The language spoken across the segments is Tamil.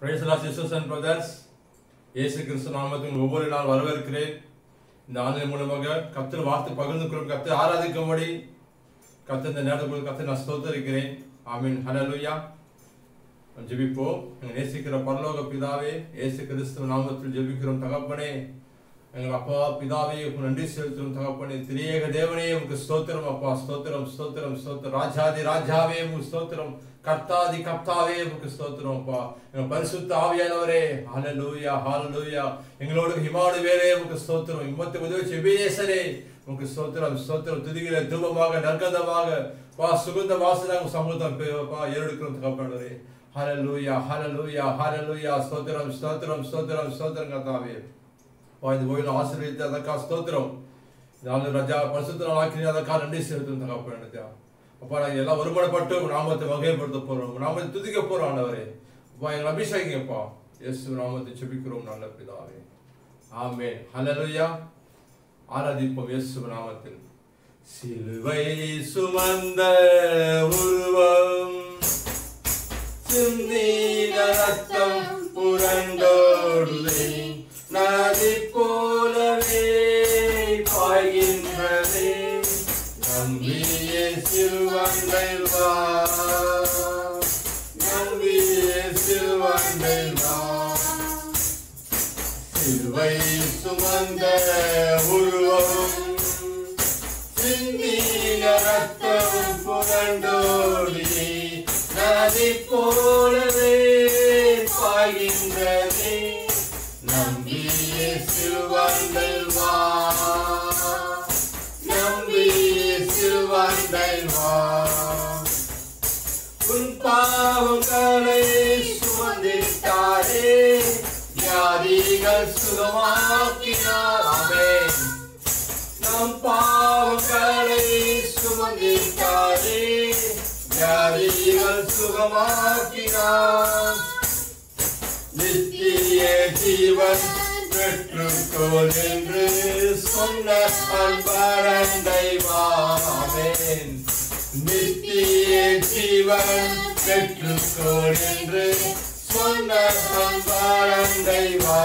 Price lord sisters and brothers இயேசு கிறிஸ்து நாமத்தின் ஒவ்வொரு நாள் வரவேற்கிறேன் இந்த ஆன்லைன் மூலமாக கத்தர் வார்த்தை பகிர்ந்து கொள்ளும் கத்தர் ஆராதிக்கும்படி கத்தர் இந்த நேரத்துக்குள் கத்தர் நான் ஸ்தோத்தரிக்கிறேன் ஆமீன் ஹalleluya ஜெபிப்போம் எங்கள் நேசிக்கிற பரலோக பிதாவே இயேசு கிறிஸ்து நாமத்தில் ஜெபிக்கிறோம் தகப்பனே எங்கள் அப்பா பிதாவே உமக்கு நன்றி செலுத்தும் தகப்பனே திரியேக தேவனே உமக்கு ஸ்தோத்திரம் அப்பா ஸ்தோத்திரம் ஸ்தோத்திரம் ஸ்தோத்திரம் ராஜாதி ராஜாவே உமக்கு ஸ்தோத்திரம் கர்த்தாதி கர்த்தாவே உமக்கு ஸ்தோத்திரம் அப்பா எங்கள் பரிசுத்த ஆவியானவரே ஹalleluya ஹalleluya எங்களோடு ஹிமானுவேலே உமக்கு ஸ்தோத்திரம் இம்மத்து உதவி செபியேசரே உமக்கு ஸ்தோத்திரம் ஸ்தோத்திரம் துதிகிற தூபமாக நற்கந்தமாக பா சுகந்த வாசனாக சமூகம் பா ஏறெடுக்கிறோம் தகப்பனே ஹalleluya ஹalleluya ஹalleluya ஸ்தோத்திரம் ஸ்தோத்திரம் ஸ்தோத்திரம் ஸ்தோத்திரம் கர்த்தாவே அப்பா இந்த கோயில் ஆசீர்வதித்து அதற்காக ஸ்தோத்திரம் நாலு ரஜா பரிசுத்த நாளாக்கி அதற்காக நன்றி செலுத்தும் தகப்பன் அப்பா நாங்கள் எல்லாம் ஒருமனப்பட்டு உங்க நாமத்தை வகைப்படுத்த போறோம் உங்க நாமத்தை துதிக்க போறோம் ஆண்டவரே அப்பா எங்களை அபிஷேகிங்கப்பா இயேசு நாமத்தை செபிக்கிறோம் நல்ல பிதாவே ஆமென் ஹalleluya ஆராதிப்போம் இயேசு நாமத்தில் சிலுவை சுமந்த உருவம் சிந்தின ரத்தம் புரண்டோடுதே நதி போலவே பாய்கின்றதே நம்பிய சிறுவண்டை வா நம்பிய சிறுவண்டை வா சிலுவை சுமந்த உருவம் சிந்தின ரத்தம் புரண்டோடி நதி போலவே பாய்கின்றதே நம்பிய சிறுவண்டல் வா நம்பிய சிறுவண்டல் வா உன் பாவங்களை சுமந்திட்டாரே வியாதிகள் சுகமாக்கினார் ஆமென் நம் பாவங்களை சுமந்திட்டாரே வியாதிகள் சுகமாக்கினார் நித்திய ஜீவன் பெற்றுக்கோள் என்று சொன்ன அன்பரண்டை வாமேன் நித்திய ஜீவன் பெற்றுக்கோள் என்று சொன்ன அன்பரண்டை வா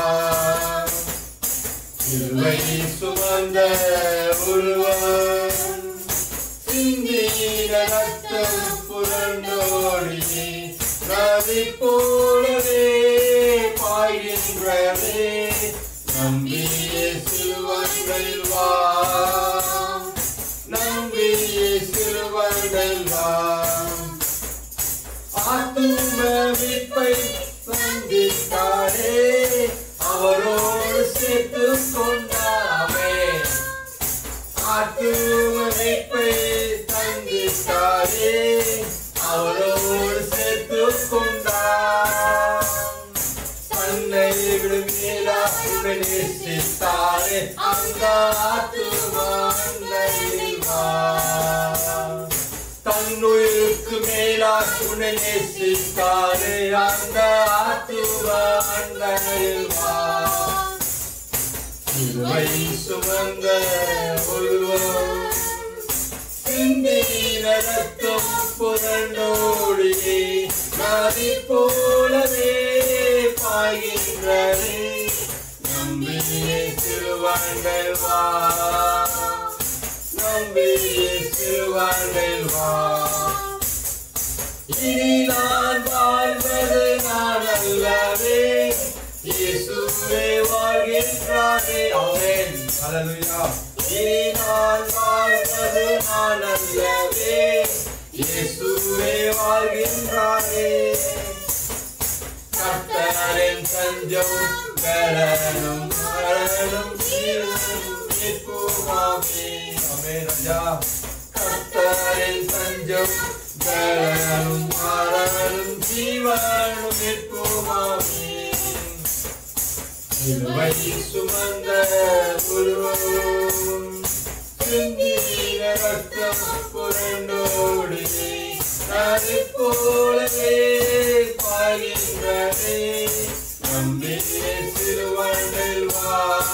சிலுவை சுமந்த உருவம் சிந்தின ரத்தம் புரண்டோடி நதி போலவே பாய்கின்றதே நம்பிய சிலுவங்கள் வா நம்பிய சிலுவங்கள் வா ஆத்தும மீட்பை சந்தித்தாரே அவரோடு சேர்த்து கொண்டாமே ஆத்தும மீட்பை சந்தித்தாரே அவரோடு சேர்த்து கொண்டார் தன்னை விடுமீரா நேசித்தாரே அந்த ஆத்துமா அன்னையில் வா தன்னுயிருக்கு மேலா துணை நேசித்தாரே அந்த ஆத்துமா அன்னையில் வா சிலுவை சுமந்த ஒருவன் சிந்தின ரத்தம் புரண்டோடி நதி போலவே பாய்கின்றதே நம்பியே சிறுவங்கள் வா நம்பியே சிறுவங்கள் வா இனி நான் வாழ்வது நான் அல்லவே இயேசுவே வாழ்கின்றாரே ஆமென் ஹalleluya இனி நான் வாழ்வது நான் அல்லவே இயேசுவே வாழ்கின்றாரே கர்த்தரின் தஞ்சம் பெறனும் மரணம் ஜீவனும் நிற்குமாமே ஆமென் ராஜா கர்த்தரின் தஞ்சம் பெறனும் மரணம் ஜீவனும் நிற்குமாமே சிலுவை சுமந்த உருவம் சிந்தின ரத்தம் புரண்டோடி நதி போலவே பாய்கின்றதே நம்பியே சிறுவண்டில் வா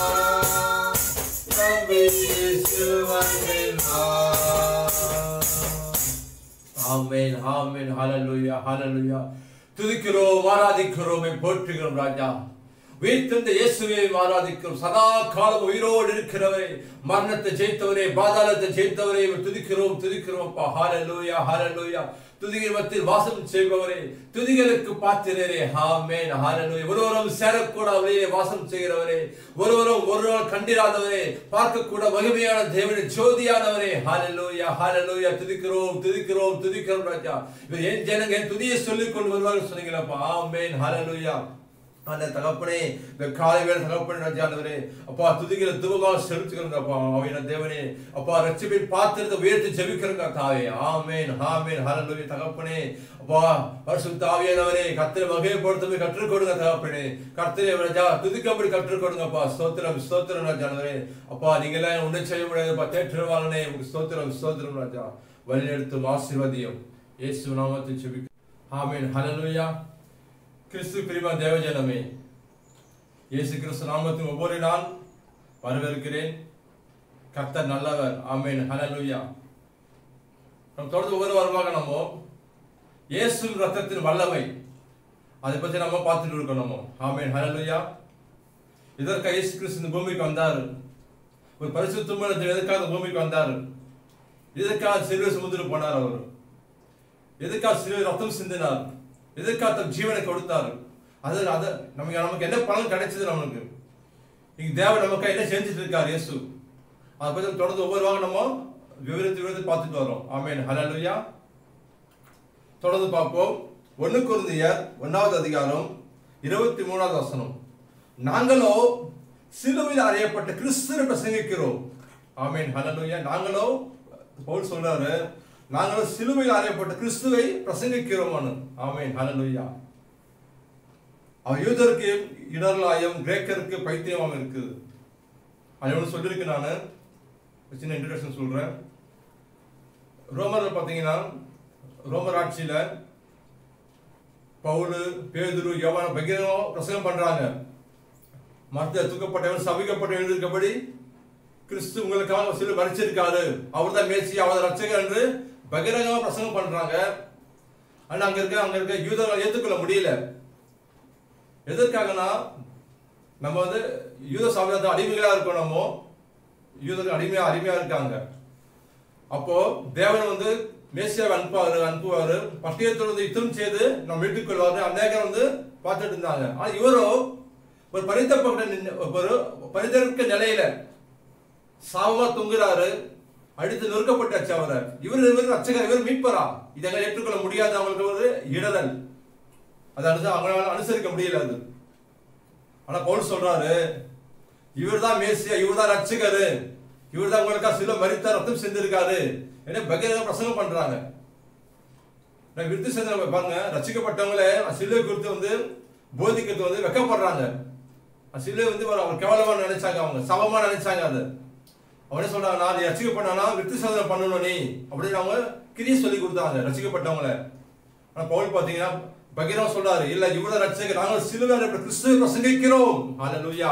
நம்பியே சிறுவண்டில் வா ஆமென் ஆமென் ஹalleluya ஹalleluya துதிக்கிறோம் ஆராதிக்கிறோம் போற்றுகிறோம் ராஜா உயிர்த்தெழுந்த இயேசுவை ஆராதிக்கிறோம் சதா காலம் உயிரோடு இருக்கிறவரே மரணத்தை ஜெயித்தவரே பாதாளத்தை ஜெயித்தவரே துதிக்கிறோம் துதிக்கிறோம் அப்பா ஹalleluya ஹalleluya துதிகிற மத்தியில் வாசம் செய்பவரே துதிகளுக்கு பாத்திரரே ஆமென் ஹalleluya ஒருவரும் சேரக்கூட அவரே வாசம் செய்கிறவரே ஒருவரும் ஒருவர் கண்டிராதவரே பார்க்க கூட மகிமையான தேவனே ஜோதியானவரே ஹalleluya ஹalleluya துதிக்கிறோம் துதிக்கிறோம் துதிக்கிறோம் ராஜா இவர் என் ஜனங்க என் துதியை சொல்லிக் கொண்டு வருவார்கள் சொன்னீங்களப்பா ஆமென் ஹalleluya அந்த தகப்பனே இந்த காலை வேலை தகப்பனே ராஜானவரே அப்பா துதிக்கிற துவமாக செலுத்துகிறோங்க அப்பா அவையான தேவனே அப்பா ரட்சிப்பின் பாத்திரத்தை உயர்த்தி ஜெபிக்கிறோங்க தாவே ஆமேன் ஆமேன் ஹalleluya தகப்பனே அப்பா பரிசுத்த ஆவியானவரே கர்த்தரை வகைப்படுத்தவே கற்றுக் கொடுங்க தகப்பனே கர்த்தரை ராஜா துதிக்கப்படி கற்றுக் கொடுங்கப்பா ஸ்தோத்திரம் ஸ்தோத்திரம் ராஜானவரே அப்பா நீங்க எல்லாம் ஒன்றும் செய்ய முடியாதுப்பா தேற்றுவாளனே உங்களுக்கு ஸ்தோத்திரம் ஸ்தோத்திரம் ராஜா வழிநடத்தும் ஆசீர்வதியும் இயேசு நாமத்தில் ஜெபிக்க ஆமேன் ஹalleluya கிறிஸ்து பிரிமா தேவஜனமே இயேசு கிறிஸ்து நாமத்தின் ஒவ்வொரு நாள் வரவேற்கிறேன் கர்த்தர் நல்லவர் ஆமென் ஹalleluya நம்ம தொடர்ந்து ஒவ்வொரு வாரமாக நம்ம இயேசு ரத்தத்தின் வல்லமை அதை பற்றி நம்ம பார்த்துட்டு இருக்கோம் நம்ம ஆமென் ஹalleluya இதற்காக இயேசு கிறிஸ்து இந்த பூமிக்கு வந்தார் ஒரு பரிசுத்தமான எதற்காக இந்த பூமிக்கு வந்தார் எதற்காக சிலுவை சுமந்துட்டு போனார் அவர் எதற்காக சிலுவை ரத்தம் சிந்தினார் எதற்காக தன் ஜீவனை கொடுத்தார் அது அது நமக்கு நமக்கு என்ன பலன் கிடைச்சது நமக்கு இங்க தேவன் நமக்கு என்ன செஞ்சுட்டு இருக்கார் இயேசு அதை பற்றி தொடர்ந்து ஒவ்வொரு வாரம் நம்ம விவரித்து விவரித்து பார்த்துட்டு வரோம் ஆமேன் ஹalleluya தொடர்ந்து பார்ப்போம் ஒன்று குருந்தியர் ஒன்றாவது அதிகாரம் இருபத்தி மூணாவது வசனம் நாங்களோ சிலுவையில் அறியப்பட்ட கிறிஸ்துவை பிரசங்கிக்கிறோம் ஆமேன் ஹalleluya நாங்களோ பவுல் சொல்றாரு நாங்களும் சிலுவையில் அறியப்பட்ட கிறிஸ்துவை பிரசங்கிக்கிறோம் ஆமேன் ஹalleluya அவன் யூதருக்கு இடர்லாயம் கிரேக்கருக்கு பைத்தியமாம் இருக்குது அது ஒன்று சொல்லியிருக்கு நான் ஒரு சின்ன இன்ட்ரடக்ஷன் சொல்றேன் ரோமரில் பார்த்தீங்கன்னா ரோமர் ஆட்சியில் பவுலு பேதுரு யோவான பகிரங்கம் பிரசங்கம் பண்றாங்க மரத்தில் தூக்கப்பட்டவன் சபிக்கப்பட்ட எழுதியிருக்கபடி கிறிஸ்து உங்களுக்காக சில மறைச்சிருக்காரு அவர் தான் மேசி அவர் ரட்சகர் என்று பகிரங்கமா பிரசங்கம் பண்றாங்க ஆனா அங்க இருக்க அங்க இருக்க யூதர்கள் ஏத்துக்கொள்ள முடியல எதற்காகனா நம்ம வந்து யூத சமுதாயத்தை அடிமைகளா இருக்கோம் நம்ம யூதர்கள் அடிமையா அடிமையா இருக்காங்க அப்போ தேவன் வந்து மேசியாவை அனுப்புவாரு அனுப்புவாரு பட்டியத்தோடு வந்து யுத்தம் செய்து நம்ம வீட்டுக்கு கொள்வாரு அநேகர் வந்து பார்த்துட்டு இருந்தாங்க ஆனா இவரோ ஒரு பரித்தப்பட்ட நின்னு- ஒரு பரிதற்க நிலையில சாவமா தொங்குறாரு அடுத்து நொறுக்கப்பட்டாச்சு அவரை இவர் இவர் ரட்சகர் இவர் மீட்பரா இதை ஏற்றுக்கொள்ள முடியாது அவங்களுக்கு ஒரு இடரல் அதை அனுச அவங்களால அனுசரிக்க முடியல அது ஆனா பவுல் சொல்றாரு இவர்தான் மேசியா இவர்தான் ரட்சகர் இவர்தான் உங்களுக்கா சில மரித்த ரத்தம் செஞ்சிருக்காரு என்ன பகிரங்க பிரசங்கம் பண்றாங்க நான் விருத்து சேர்ந்த பாருங்க ரசிக்கப்பட்டவங்களே சிலுவை குறித்து வந்து போதிக்கிறது வந்து வெக்கப்படுறாங்க சிலுவை வந்து ஒரு அவர் கேவலமா நினைச்சாங்க அவங்க சமமா நினைச்சாங்க அது அவனே சொல்றாங்க நான் நீ ரசிக்கப்பட்டானா விருத்து சாதனை பண்ணணும் நீ அப்படின்னு அவங்க கிரியை சொல்லி கொடுத்தாங்க ரசிக்கப்பட்டவங்கள ஆனா பவுல் பாத்தீங்கன்னா பகிரம் சொல்றாரு இல்ல இவ்வளவு ரட்சகர் நாங்கள் சிலுவை கிறிஸ்துவை பிரசங்கிக்கிறோம் ஹalleluya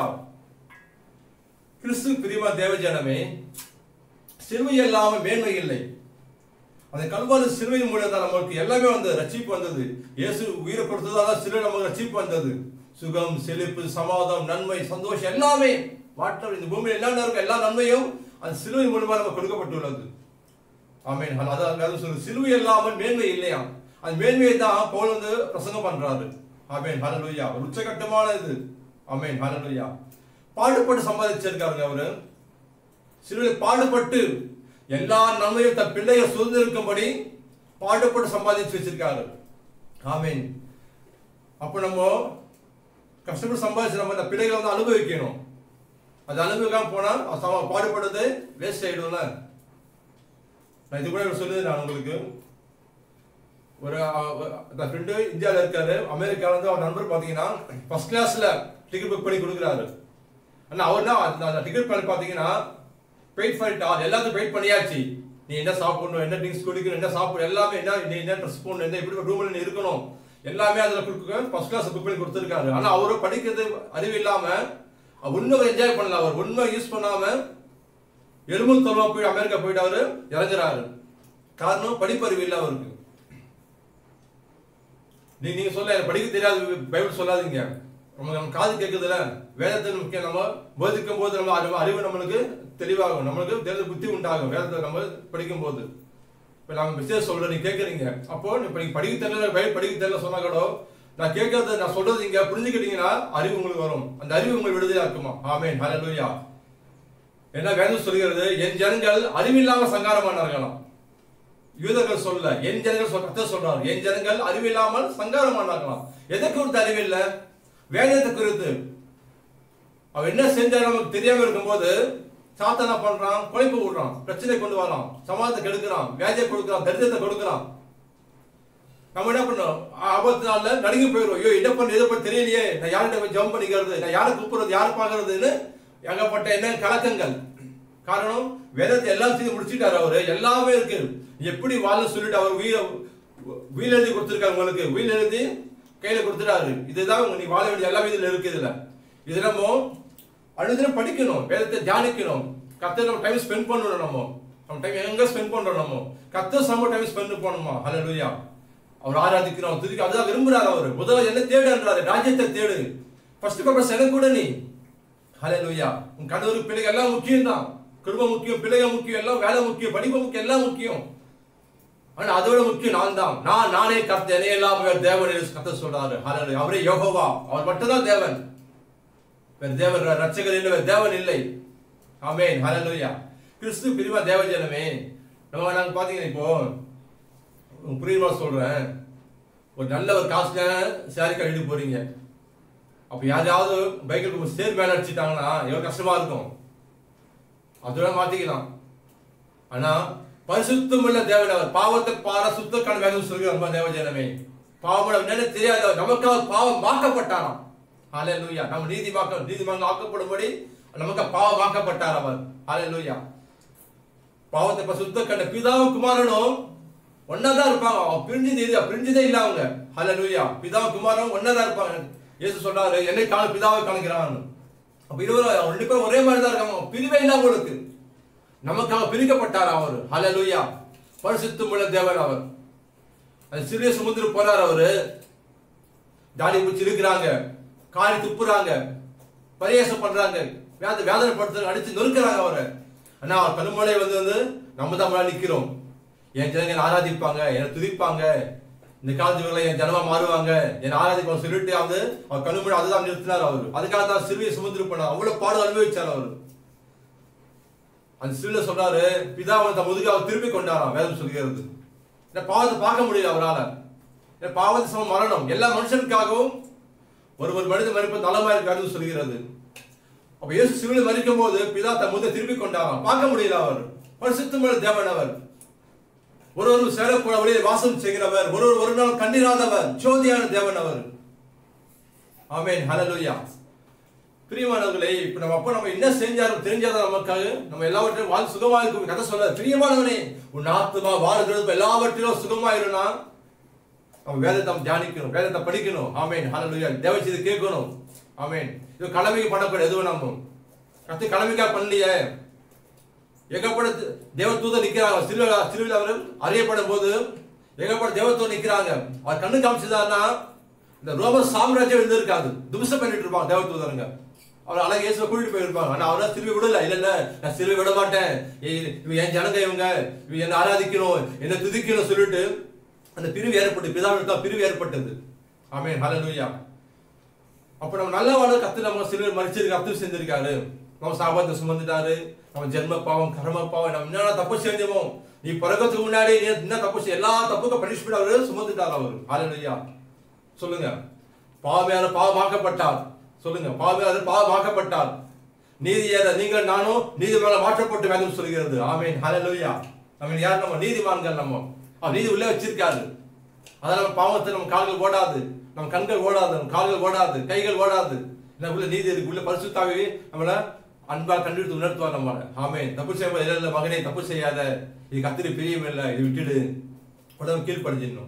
கிறிஸ்து பிரியமா தேவஜனமே சிலுவை இல்லாம மேன்மை இல்லை அந்த கல்வாரி சிலுவையின் மூலத்தான் நமக்கு எல்லாமே வந்தது ரட்சிப்பு வந்தது இயேசு உயிரை கொடுத்ததால சிலுவை நமக்கு ரட்சிப்பு வந்தது சுகம் செழிப்பு சமாதானம் நன்மை சந்தோஷம் எல்லாமே வாட்டர் இந்த பூமியில் என்ன இருக்கும் எல்லா நன்மையும் அந்த சிலுவை மூலமா நமக்கு கொடுக்கப்பட்டுள்ளது ஆமென் ஹல் அதான் வேதம் சொல்லுது சிலுவை இல்லாமல் மேன்மை இல்லையா அந்த மேன்மையை தான் பவுல் வந்து பிரசங்கம் பண்றாரு ஆமென் ஹalleluya ஒரு உச்சகட்டமான இது ஆமென் ஹalleluya பாடுபட்டு சம்பாதிச்சிருக்காருங்க அவரு சிலுவையில் பாடுபட்டு எல்லா நன்மையும் தன் பிள்ளைகள் சுதந்திருக்கும்படி பாடுபட்டு சம்பாதிச்சு வச்சிருக்காரு ஆமென் அப்போ நம்ம கஷ்டப்பட்டு சம்பாதிச்சு நம்ம அந்த பிள்ளைகளை வந்து அனுபவிக்கணும் அது அனுபவிக்காம போனா அது சம- பாடுபடுறது வேஸ்ட் ஆயிடும்ல நான் இது கூட சொல்லுது நான் உங்களுக்கு ஒரு ஃப்ரெண்டு இந்தியாவில் இருக்காரு அமெரிக்கால இருந்து அவர் நண்பர் பார்த்தீங்கன்னா ஃபர்ஸ்ட் கிளாஸ்ல டிக்கெட் புக் பண்ணி கொடுக்குறாரு ஆனால் அவர்னா அந்த டிக்கெட் பண்ணி பார்த்தீங்கன்னா பெயிட் பண்ணிட்டு ஆல் எல்லாத்தையும் பெயிட் பண்ணியாச்சு நீ என்ன சாப்பிடணும் என்ன ட்ரிங்க்ஸ் குடிக்கணும் என்ன சாப்பிடணும் எல்லாமே என்ன நீ என்ன ட்ரெஸ் போடணும் என்ன எப்படி ரூம்ல நீ இருக்கணும் எல்லாமே அதில் கொடுக்க ஃபர்ஸ்ட் கிளாஸ் புக் பண்ணி கொடுத்துருக்காரு ஆனால் அவரு படிக்கிறது அறிவு இல்லாம அவர் உண்மை என்ஜாய் பண்ணல அவர் உண்மை யூஸ் பண்ணாம எலும்பு தொலைவா போய் அமெரிக்கா போயிட்டு அவரு இறங்குறாரு காரணம் படிப்பறிவு இல்லை அவருக்கு நீ நீங்க சொல்ல எனக்கு படிக்க தெரியாது பைபிள் சொல்லாதீங்க நம்ம நம்ம காது கேட்குதுல வேதத்தை முக்கியம் நம்ம போதிக்கும் போது நம்ம அறிவு அறிவு நம்மளுக்கு தெளிவாகும் நம்மளுக்கு தெரிஞ்ச புத்தி உண்டாகும் வேதத்தை நம்ம படிக்கும் போது இப்போ நம்ம மெசேஜ் சொல்றேன் நீ கேட்குறீங்க அப்போ இப்போ நீங்க படிக்க தெரியல பைபிள் படிக்க தெரியல சொன்னா கூட நான் கேட்கறது நான் சொல்றது நீங்க புரிஞ்சுக்கிட்டீங்கன்னா அறிவு உங்களுக்கு வரும் அந்த அறிவு உங்களுக்கு விடுதலையா இருக்குமா ஆமென் ஹalleluya என்ன வேதம் சொல்கிறது என் ஜனங்கள் அறிவில்லாம சங்காரமானார்களாம் யூதர்கள் சொல்ல என் ஜனங்கள் சொல் கர்த்தர் சொல்றார் என் ஜனங்கள் அறிவில்லாமல் சங்காரமானார்களாம் எதை குறித்து அறிவில்ல வேதத்தை குறித்து அவன் என்ன செஞ்சாலும் நமக்கு தெரியாம இருக்கும்போது சாத்தனா பண்றான் குழைப்பு விடுறான் பிரச்சனை கொண்டு வரான் சமாதத்தை கெடுக்கிறான் வியாதியை கொடுக்குறான் தரித்திரத்தை கொடுக்குறான் நம்ம என்ன பண்ணோம் ஆபத்து நாள்ல நடுங்கி போயிடும் ஐயோ என்ன பண்ண எதை பண்ண தெரியலையே நான் யார்கிட்ட போய் ஜம்ப் பண்ணிக்கிறது நான் யாரை கூப்பிடுறது யாரை பார்க்கறதுன்னு ஏகப்பட்ட என்ன கலக்கங்கள் காரணம் வேதத்தை எல்லாம் செய்து முடிச்சிட்டாரு அவரு எல்லாமே இருக்கு எப்படி வாழ சொல்லிட்டு அவர் வீர வீல் எழுதி கொடுத்துருக்காரு உங்களுக்கு வீல் எழுதி கையில கொடுத்துட்டாரு இதுதான் உங்க நீ வாழ வேண்டிய எல்லாமே இதுல இருக்கு இதுல இது நம்ம அனுதினம் படிக்கணும் வேதத்தை தியானிக்கணும் கத்த நம்ம டைம் ஸ்பெண்ட் பண்ணணும் நம்ம நம்ம டைம் எங்க ஸ்பெண்ட் பண்றோம் நம்ம கத்த சம டைம் ஸ்பெண்ட் பண்ணணுமா ஹalleluya அவர் ஆராதிக்கிறோம் துதிக்க அதுதான் விரும்புறாரு அவர் முதல்ல என்ன தேடுன்றாரு ராஜ்யத்தை தேடு ஃபர்ஸ்ட் பர்பஸ் எனக்கு கூட நீ ஹalleluya உன் கணவர் பிள்ளைங்க எல்லாம் முக்கியம் தான் குடும்பம் முக்கியம் பிள்ளைங்க முக்கியம் எல்லாம் வேலை முக்கியம் படிப்பு முக்கியம் எல்லாம் முக்கியம் ஆனா அதோட முக்கியம் நான் தான் நான் நானே கர்த்த என்னை எல்லாம் வேறு தேவன் என்று கர்த்தர் சொல்றாரு ஹalleluya அவரே யெகோவா அவர் மட்டும்தான் தேவன் வேறு தேவன் ரட்சகர் இல்லை வேறு தேவன் இல்லை ஆமென் ஹalleluya கிறிஸ்து பிரிவா தேவஜனமே நம்ம நாங்க பாத்தீங்கன்னா இப்போ உங்களுக்கு புரியுமா சொல்றேன் ஒரு நல்ல ஒரு காஸ்ட்லியான சாரி கட்டிட்டு போறீங்க அப்ப யாரையாவது பைக்கில் சேர் மேல அடிச்சிட்டாங்கன்னா எவ்வளவு கஷ்டமா இருக்கும் அதோட மாத்திக்கலாம் ஆனா பரிசுத்தம் உள்ள தேவன் அவர் பாவத்தை பார சுத்த கணக்கு சொல்லி ரொம்ப தேவஜனமே பாவம் என்னன்னு தெரியாத நமக்காக பாவம் மாக்கப்பட்டாராம் ஹாலே லூயா நம்ம நீதிமாக்க நீதிமன்றம் ஆக்கப்படும்படி நமக்கு பாவம் மாக்கப்பட்டார் அவர் ஹாலே லூயா பாவத்தை இப்ப சுத்த கண்ட பிதாவும் குமாரனும் ஒன்னாதான் இருப்பாங்க அவன் பிரிஞ்சது இது பிரிஞ்சதே இல்ல அவங்க ஹாலே லூயா பிதாவும் குமாரனும் ஒன்னாதான் இருப்பாங்க இயேசு சொல்றாரு என்னை காண பிதாவை காணுகிறான் அப்ப இருவரும் ரெண்டு பேரும் ஒரே மாதிரி தான் இருக்காங்க பிரிவே இல்ல அவங்களுக்கு நமக்காக பிரிக்கப்பட்டார் அவர் ஹalleluya பரிசுத்தமுள்ள தேவன் அவர் அந்த சிறிய சமுத்திரம் போறார் அவரு தாடி பிடிச்சி இருக்கிறாங்க காரி துப்புறாங்க பரியாசம் பண்றாங்க வேத வேதனைப்படுத்துறாங்க அடிச்சு நொறுக்கிறாங்க அவரை ஆனா அவர் கண்மலை வந்து வந்து நம்ம தான் முன்னாடி நிக்கிறோம் என் ஜனங்க என்னை ஆராதிப்பாங்க என்னை துதிப்பாங்க இந்த காலத்துக்குள்ள என் ஜனமா மாறுவாங்க என் ஆராதிப்பாங்க சொல்லிட்டு வந்து அவர் கண்மொழி அதுதான் நிறுத்தினார் அவர் அதுக்காக தான் சிறுவிய சுமந்திரம் பண்ணார் அவ்வளவு பாடு அனுபவிச்சார் அவர் அந்த சிறுல சொல்றாரு பிதாவை தம் முதுகு அவர் திருப்பி கொண்டாராம் வேதம் சொல்கிறது இந்த பாவத்தை பார்க்க முடியல அவரால் இந்த பாவத்தை சம மரணம் எல்லா மனுஷனுக்காகவும் ஒரு ஒரு மனித மறிப்பு நலமா இருக்காருன்னு சொல்கிறது அப்ப இயேசு சிலுவையில் மறிக்கும் போது பிதா தம் முதுகை திருப்பி கொண்டாராம் பார்க்க முடியல அவர் பரிசுத்தமுள்ள தேவன் அவர் ஒரு ஒரு சேரக்கூட வழியை வாசம் செய்கிறவர் ஒரு ஒரு ஒரு நாள் கண்ணீராதவர் ஜோதியான தேவன் அவர் ஆமென் ஹalleluya பிரியமானவர்களே இப்ப நம்ம அப்பா நம்ம என்ன செஞ்சாலும் தெரிஞ்சாதான் நமக்காக நம்ம எல்லாவற்றையும் வாழ் சுகமா இருக்கும் கதை சொல்ல பிரியமானவனே உன் ஆத்மா வாழ்கிறது எல்லாவற்றிலும் சுகமா இருனா நம்ம வேதத்தை நம்ம தியானிக்கணும் வேதத்தை படிக்கணும் ஆமென் ஹalleluya தேவச்சது கேட்கணும் ஆமென் இது கடமைக்கு பண்ணக்கூடாது எதுவும் நம்ம கத்து கடமைக்கா பண்ணலையே ஏகப்பட தேவதூதர் நிக்கிறாங்க சிலுவையில் சிலுவையில் அவர் அறியப்படும் போது ஏகப்பட தேவதூதர் நிக்கிறாங்க அவர் கண்ணு காமிச்சதான்னா இந்த ரோம சாம்ராஜ்யம் இருந்திருக்காது தும்சம் பண்ணிட்டு இருப்பாங்க தேவதூதருங்க அவர் அழகு இயேசுவை கூட்டிட்டு போயிருப்பாங்க ஆனா அவரை சிலுவை விடல இல்ல இல்ல நான் சிலுவை விட மாட்டேன் ஏய், இவங்க என் ஜனங்க இவங்க இவங்க என்ன ஆராதிக்கணும் என்ன துதிக்கணும் சொல்லிட்டு அந்த பிரிவு ஏற்பட்டு பிதாவிற்கு தான் பிரிவு ஏற்பட்டது ஆமென் ஹalleluya அப்ப நம்ம நல்ல வாழ கத்து நம்ம சிலுவை மறிச்சிருக்கு அர்த்தம் செஞ்சிருக்காரு நம்ம சாபத்தை சுமந்துட்டாரு நம்ம ஜென்ம பாவம் கர்ம பாவம் நம்ம என்ன தப்பு செஞ்சோமோ நீ பிறக்கிறதுக்கு முன்னாடி நீ என்ன தப்பு செய் எல்லா தப்புக்கும் பனிஷ்மெண்ட் அவரு சுமந்துட்டார் அவர் ஹalleluya சொல்லுங்க பாவமையான பாவமாக்கப்பட்டார் சொல்லுங்க பாவமையான பாவமாக்கப்பட்டார் நீதியான நீங்கள் நானும் நீதி மேல மாற்றப்பட்டு வேதம் சொல்கிறது ஆமென் ஹalleluya நம்ம யார் நம்ம நீதிமான்கள் நம்ம அவர் நீதி உள்ளே வச்சிருக்காரு அதனால நம்ம பாவத்தை நம்ம கால்கள் ஓடாது நம்ம கண்கள் ஓடாது நம்ம கால்கள் ஓடாது கைகள் ஓடாது நம்ம உள்ள நீதி இருக்கு உள்ள பரிசுத்தாவே நம்மள அன்பா கண்டுபிடித்து உணர்த்துவார் நம்ம ஆமென் தப்பு செய்ய இல்ல இல்ல மகனே தப்பு செய்யாத இது கத்திரி பிரியம் இல்லை இது விட்டுடு உடம்பு கீழ்ப்படுத்திடணும்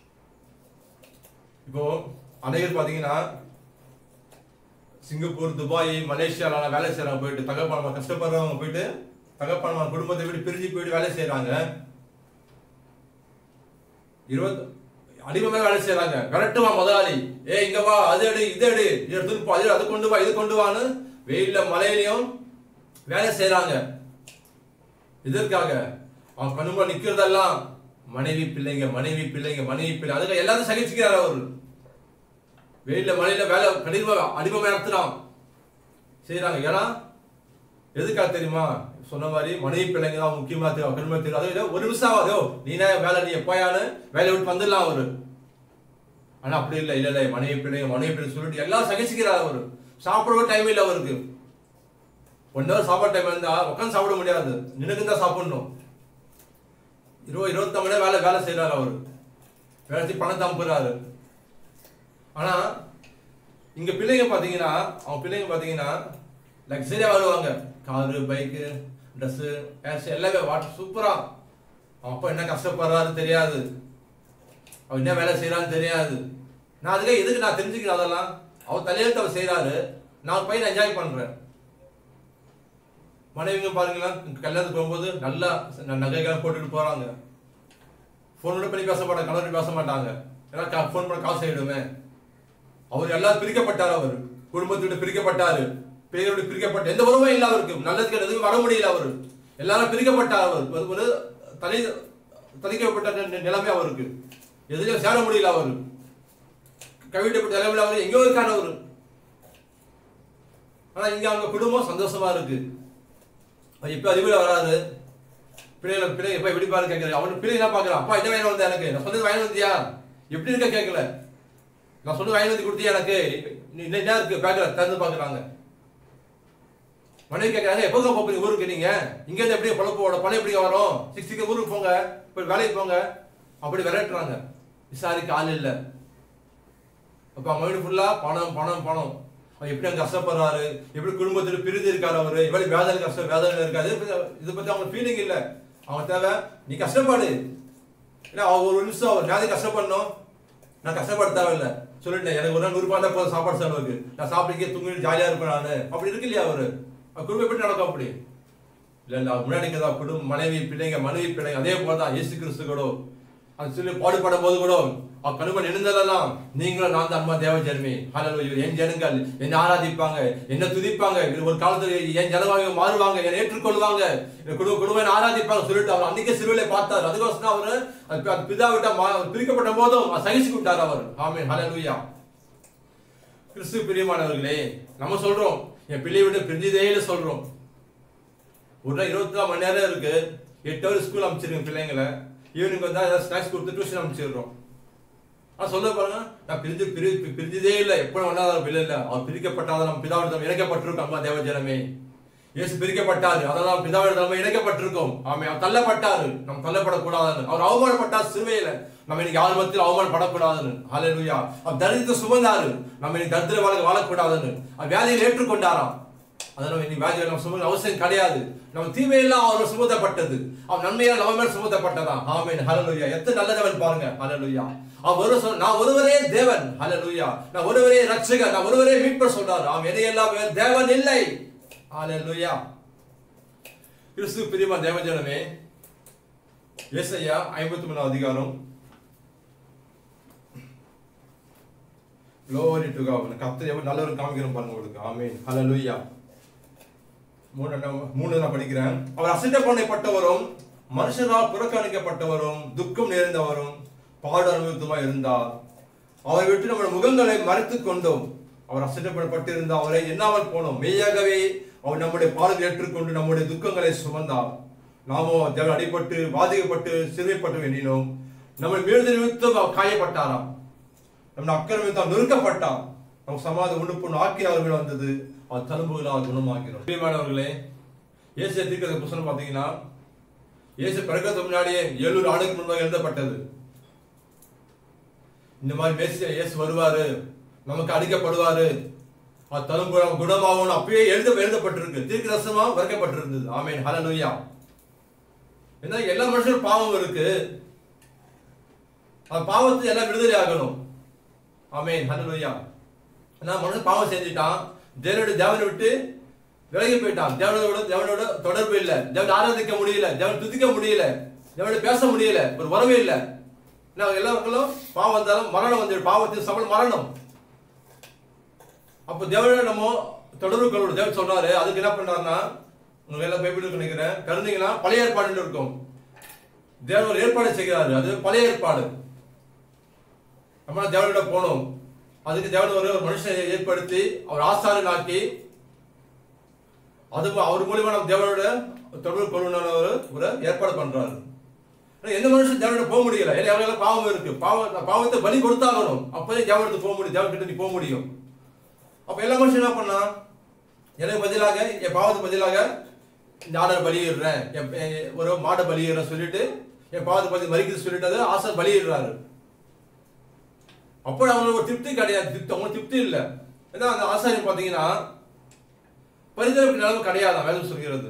இப்போ அநேகர் பாத்தீங்கன்னா சிங்கப்பூர் துபாய் மலேசியால வேலை செய்யறவங்க போயிட்டு தகப்பான கஷ்டப்படுறவங்க போயிட்டு தகப்பான குடும்பத்தை விட்டு பிரிஞ்சு போயிட்டு வேலை செய்யறாங்க இருபது அடிமை வேலை செய்யறாங்க விரட்டுவான் முதலாளி ஏ இங்க வா அது எடு இது எடு இது எடுத்துட்டு போ அது எடு, அது கொண்டு வா இது கொண்டு வான்னு வெயில்ல மழையிலையும் வேலை செய்யறாங்க இதற்காக அவன் கண்ணுமுறை நிக்கிறதெல்லாம் மனைவி பிள்ளைங்க மனைவி பிள்ளைங்க மனைவி பிள்ளை அதுக்கு எல்லாரும் சகிச்சுக்கிறார் அவர் வெயில்ல மழையில வேலை கடின அடிமை நடத்துறான் செய்யறாங்க ஏன்னா எதுக்காக தெரியுமா சொன்ன மாதிரி மனைவி பிள்ளைங்க தான் முக்கியமா தெரியும் கண்மை தெரியும் அதை விட ஒரு நிமிஷம் ஆகாதோ நீனே வேலை நீ எப்போயானு வேலையை விட்டு வந்துடலாம் அவரு ஆனா அப்படி இல்லை இல்ல இல்ல மனைவி பிள்ளைங்க மனைவி பிள்ளை சொல்லிட்டு எல்லாம் சகிச்சுக்கிறார் அவரு சாப்பிடவே டைம் இல்லை அவருக்கு ஒன் ஹவர் சாப்பாடு டைம் இருந்தா உட்காந்து சாப்பிட முடியாது நினைக்கு தான் சாப்பிடணும் இருபது இருபத்தி மணி நேரம் வேலை வேலை செய்யறாரு அவரு வேலை செய்ய பணத்தை அனுப்புறாரு ஆனா இங்க பிள்ளைங்க பாத்தீங்கன்னா அவங்க பிள்ளைங்க பாத்தீங்கன்னா லக்ஸரியா வருவாங்க காரு பைக்கு ட்ரெஸ்ஸு கேஷ் எல்லாமே வாட்டர் சூப்பரா அவன் அப்பா என்ன கஷ்டப்படுறாரு தெரியாது அவன் என்ன வேலை செய்யறான்னு தெரியாது நான் அதுக்கு எதுக்கு நான் தெரிஞ்சுக்கிறேன் அதெல்லாம் அவர் தலையெழுத்து அவர் செய்யறாரு நான் ஒரு பையனை என்ஜாய் பண்றேன் மனைவிங்க பாருங்களேன் கல்யாணத்துக்கு போகும்போது நல்லா ந- நகைகளை போட்டுட்டு போறாங்க ஃபோனோட பண்ணி பேச மாட்டாங்க கலர் பேச மாட்டாங்க ஏன்னா ஃபோன் பண்ண காசு ஆயிடுமே அவர் எல்லாம் பிரிக்கப்பட்டார் அவர் குடும்பத்தை விட்டு பிரிக்கப்பட்டாரு பிள்ளைகளை விட்டு பிரிக்கப்பட்ட எந்த உறவும் இல்லை அவருக்கு நல்லதுக்கு எதுவும் வர முடியல அவர் எல்லாரும் பிரிக்கப்பட்டார் அவர் ஒரு- ஒரு தனி தனிக்கப்பட்ட நி- நிலைமை அவருக்கு எதுலயும் சேர முடியல அவர் கைவிடப்பட்ட நிலைமையில அவர் எங்கேயோ இருக்காரு அவரு ஆனா இங்க அவங்க குடும்பம் சந்தோஷமா இருக்கு அவர் இப்ப அறிவுல வராது பிள்ளைகளை பிள்ளை எப்ப எப்படி பாரு கேட்கறது அவன் பிள்ளை என்ன பாக்குறான் அப்பா என்ன வாங்கி வந்த எனக்கு நான் சொன்னது வாங்கி வந்தியா எப்படி இருக்க கேட்கல நான் சொன்னது வாங்கி வந்து கொடுத்தியா எனக்கு நீ என்ன என்ன இருக்கு பேக்ல திறந்து பாக்குறாங்க மனைவி கேட்கறாங்க எப்போ போறீங்க ஊருக்கு நீங்க இங்க இருந்து எப்படி பொழப்போட பணம் எப்படி வரும் சிக்ஸ்டிக்கு ஊருக்கு போங்க போய் வேலைக்கு போங்க அப்படி விரட்டுறாங்க விசாரிக்க ஆள் இல்ல அப்ப அவங்க வீடு ஃபுல்லா பணம் பணம் பணம் அவர் எப்படி அங்க கஷ்டப்படுறாரு எப்படி குடும்பத்துல பிரிந்து இருக்காரு அவரு எவ்வளவு வேதனை கஷ்டம் வேதனை இருக்காது இதை பத்தி- இதை பத்தி அவங்க ஃபீலிங் இல்ல அவங்க தேவை நீ கஷ்டப்படு ஏன்னா அவர் ஒரு நிமிஷம் அவர் நாளை கஷ்டப்படணும் நான் கஷ்டப்பட தேவையில்ல சொல்லிட்டேன் எனக்கு ஒரு நாள் நூறு ரூபாய் தான் போதும் சாப்பாடு செலவுக்கு நான் சாப்பிட்டு தூங்கிட்டு ஜாலியா இருப்பேன் நானு அப்படி இருக்கு இல்லையா அவரு அவர் குடும்பம் எப்படி நடக்கும் அப்படி இல்ல இல்ல அவர் முன்னாடி இருக்கிறதா குடும்பம் மனைவி பிள்ளைங்க மனைவி பிள்ளைங்க அதே போல தான் இயேசு கிறிஸ்து கூட அது சொல்லி பாடுபடும் போது கூட அவர் கணுமன் எழுந்ததெல்லாம் நீங்களும் நான் தான் அம்மா தேவ ஜனமே ஹalleluya என் ஜனங்கள் என்னை ஆராதிப்பாங்க என்ன துதிப்பாங்க இது ஒரு காலத்துல என் ஜனமாக மாறுவாங்க என்னை ஏற்றுக்கொள்வாங்க என் குடும்ப குடும்பம் என்னை ஆராதிப்பாங்க சொல்லிட்டு அவர் அன்னைக்கே சிலுவையில பார்த்தார் அதுக்கோசம் அவரு அது அது பிதா விட்ட மா- பிரிக்கப்பட்ட போதும் அவர் சகிச்சு விட்டார் அவர் ஆமென் ஹalleluya கிறிஸ்து பிரியமானவர்களே நம்ம சொல்றோம் என் பிள்ளையை விட்டு பிரிஞ்சதேல சொல்றோம் ஒரு நாள் இருபத்தி நாலு மணி நேரம் இருக்கு எட்டு ஹவர் ஸ்கூல் அனுப்பிச்சிருக்கேன் பிள்ளைங்களை ஈவினிங் வந்தா ஏதாவது ஸ்நாக்ஸ் கொடுத்து டியூஷன் அனுப்பிச்சிடுறோம் ஆனா சொல்ல பாருங்க நான் பிரிஞ்சு பிரி பி- பிரிஞ்சதே இல்லை எப்போ வேணாலும் இல்லை இல்லை அவர் பிரிக்கப்பட்டாத நம்ம பிதாவிடம் இணைக்கப்பட்டிருக்கோம் அம்மா தேவஜனமே இயேசு பிரிக்கப்பட்டாரு அதெல்லாம் பிதாவிடம் நம்ம இணைக்கப்பட்டிருக்கோம் ஆமே அவர் தள்ளப்பட்டாரு நம்ம தள்ளப்படக்கூடாதுன்னு அவர் அவமானப்பட்டார் சிறுவையில நம்ம இன்னைக்கு யார் மத்தியில் அவமானப்படக்கூடாதுன்னு ஹalleluya அவர் தரித்திரத்தை சுமந்தாரு நம்ம இன்னைக்கு தரித்திர வாழ்க்கை வாழக்கூடாதுன்னு அவர் வேலையில் ஏற்றுக்கொண்டாராம் அதனால இன்னைக்கு வேலையை நம்ம சுமக்க அவசியம் கிடையாது நம்ம தீமையெல்லாம் அவர் சுமத்தப்பட்டது அவர் நன்மையால் நம்ம மேல் சுமத்தப்பட்டதா ஆமென் ஹalleluya எத்தனை நல்லதவன் பாருங்க ஹalleluya அவர் ஒரு சொல் நான் ஒருவரே தேவன் ஹalleluya நான் ஒருவரே ரட்சகர் நான் ஒருவரே மீட்பர் சொல்றார் ஆம் எதையெல்லாம் வேறு தேவன் இல்லை ஹalleluya கிறிஸ்து பிரியமா தேவஜனமே ஏசாயா ஐம்பத்தி மூணாவது அதிகாரம் Glory to God. கர்த்தர் எவ்வளவு நல்லவர் காமிக்கிறோம் பாருங்க உங்களுக்கு ஆமென் ஹalleluya மூணு நான் மூணு நான் படிக்கிறேன் அவர் அசட்ட பண்ணப்பட்டவரும் மனுஷரால் புறக்கணிக்கப்பட்டவரும் துக்கம் நிறைந்தவரும் பாடு அனுபவத்துமா இருந்தார் அவரை விட்டு நம்முடைய முகங்களை மறைத்துக் கொண்டோம் அவர் அசட்டப்பட்டிருந்த அவரை எண்ணாமல் போனோம் மெய்யாகவே அவர் நம்முடைய பாடல் ஏற்றுக்கொண்டு நம்முடைய துக்கங்களை சுமந்தார் நாமோ தேவன் அடிபட்டு பாதிக்கப்பட்டு சிறுமைப்பட்டு எண்ணினோம் நம்ம மீறுதல் நிமித்தம் அவர் காயப்பட்டாராம் நம்ம அக்கிரமித்தால் நொறுக்கப்பட்டார் நம் சமாதி உண்டு பொண்ணு ஆக்கி அவர் மேல் வந்தது அவர் தழும்புகளால் குணமாக்கிறோம் பிரியமானவர்களே இயேசு தீர்க்கத புத்தகம் பார்த்தீங்கன்னா இயேசு பிறக்கிறதுக்கு முன்னாடியே ஏழூர் ஆண்டுக்கு முன்பாக எழுதப்பட்டது இந்த மாதிரி மேசியா இயேசு வருவாரு நமக்கு அடிக்கப்படுவாரு அவர் தழும்பு குணமாகும் அப்பயே எழுத எழுதப்பட்டிருக்கு தீர்க்க ரசமா வரைக்கப்பட்டிருந்தது ஆமேன் ஹalleluya என்ன எல்லா மனுஷரும் பாவம் இருக்கு அந்த பாவத்தை எல்லாம் விடுதலை ஆகணும் ஆமென் ஹalleluya நான் மனுஷன் பாவம் செஞ்சுட்டான் தேவனோட தேவனை விட்டு விலகி போயிட்டான் தேவனோட தேவனோட தொடர்பு இல்ல தேவனை ஆராதிக்க முடியல தேவனை துதிக்க முடியல தேவனை பேச முடியல ஒரு உறவே இல்ல நாங்கள் எல்லாருக்கும் பாவம் வந்தாலும் மரணம் வந்து பாவத்தின் சபல் மரணம் அப்போ தேவனோட நம்ம தொடர்பு கொள்ளணும் தேவன் சொல்றாரு அதுக்கு என்ன பண்றாருன்னா உங்களுக்கு எல்லாம் பைபிள் நினைக்கிறேன் கருந்தீங்கன்னா பழைய ஏற்பாடுன்னு இருக்கும் தேவன் ஒரு ஏற்பாடு செய்கிறாரு அது பழைய ஏற்பாடு நம்ம தேவனோட போனோம் அதுக்கு தேவன் ஒரு ஒரு மனுஷனை ஏற்படுத்தி அவர் ஆசாரனாக்கி அது அவர் மூலியமா நம்ம தேவனோட தொடர்பு கொள்ளணும் ஒரு ஒரு ஏற்பாடு பண்றாரு ஆனா எந்த மனுஷன் தேவனோட போக முடியல ஏன்னா அவங்களுக்கு பாவம் இருக்கு பாவம் பாவத்தை பலி கொடுத்தாகணும் அப்பதான் தேவனத்துக்கு போக முடியும் தேவன் கிட்ட நீ போக முடியும் அப்ப எல்லா மனுஷன் என்ன பண்ணா எனக்கு பதிலாக என் பாவத்துக்கு பதிலாக இந்த ஆடை பலியிடுறேன் என் என் ஒரு மாடை பலியிடுறேன் சொல்லிட்டு என் பாவத்துக்கு பதி மறிக்குது சொல்லிட்டு அதை ஆசை பலியிடுறாரு அப்போ அவங்களுக்கு ஒரு திருப்தி கிடையாது திருப்தி அவங்களுக்கு திருப்தி இல்லை ஏன்னா அந்த ஆசாரியம் பார்த்தீங்கன்னா பரிதவிப்பு நிலைமை கிடையாது வேலை சொல்கிறது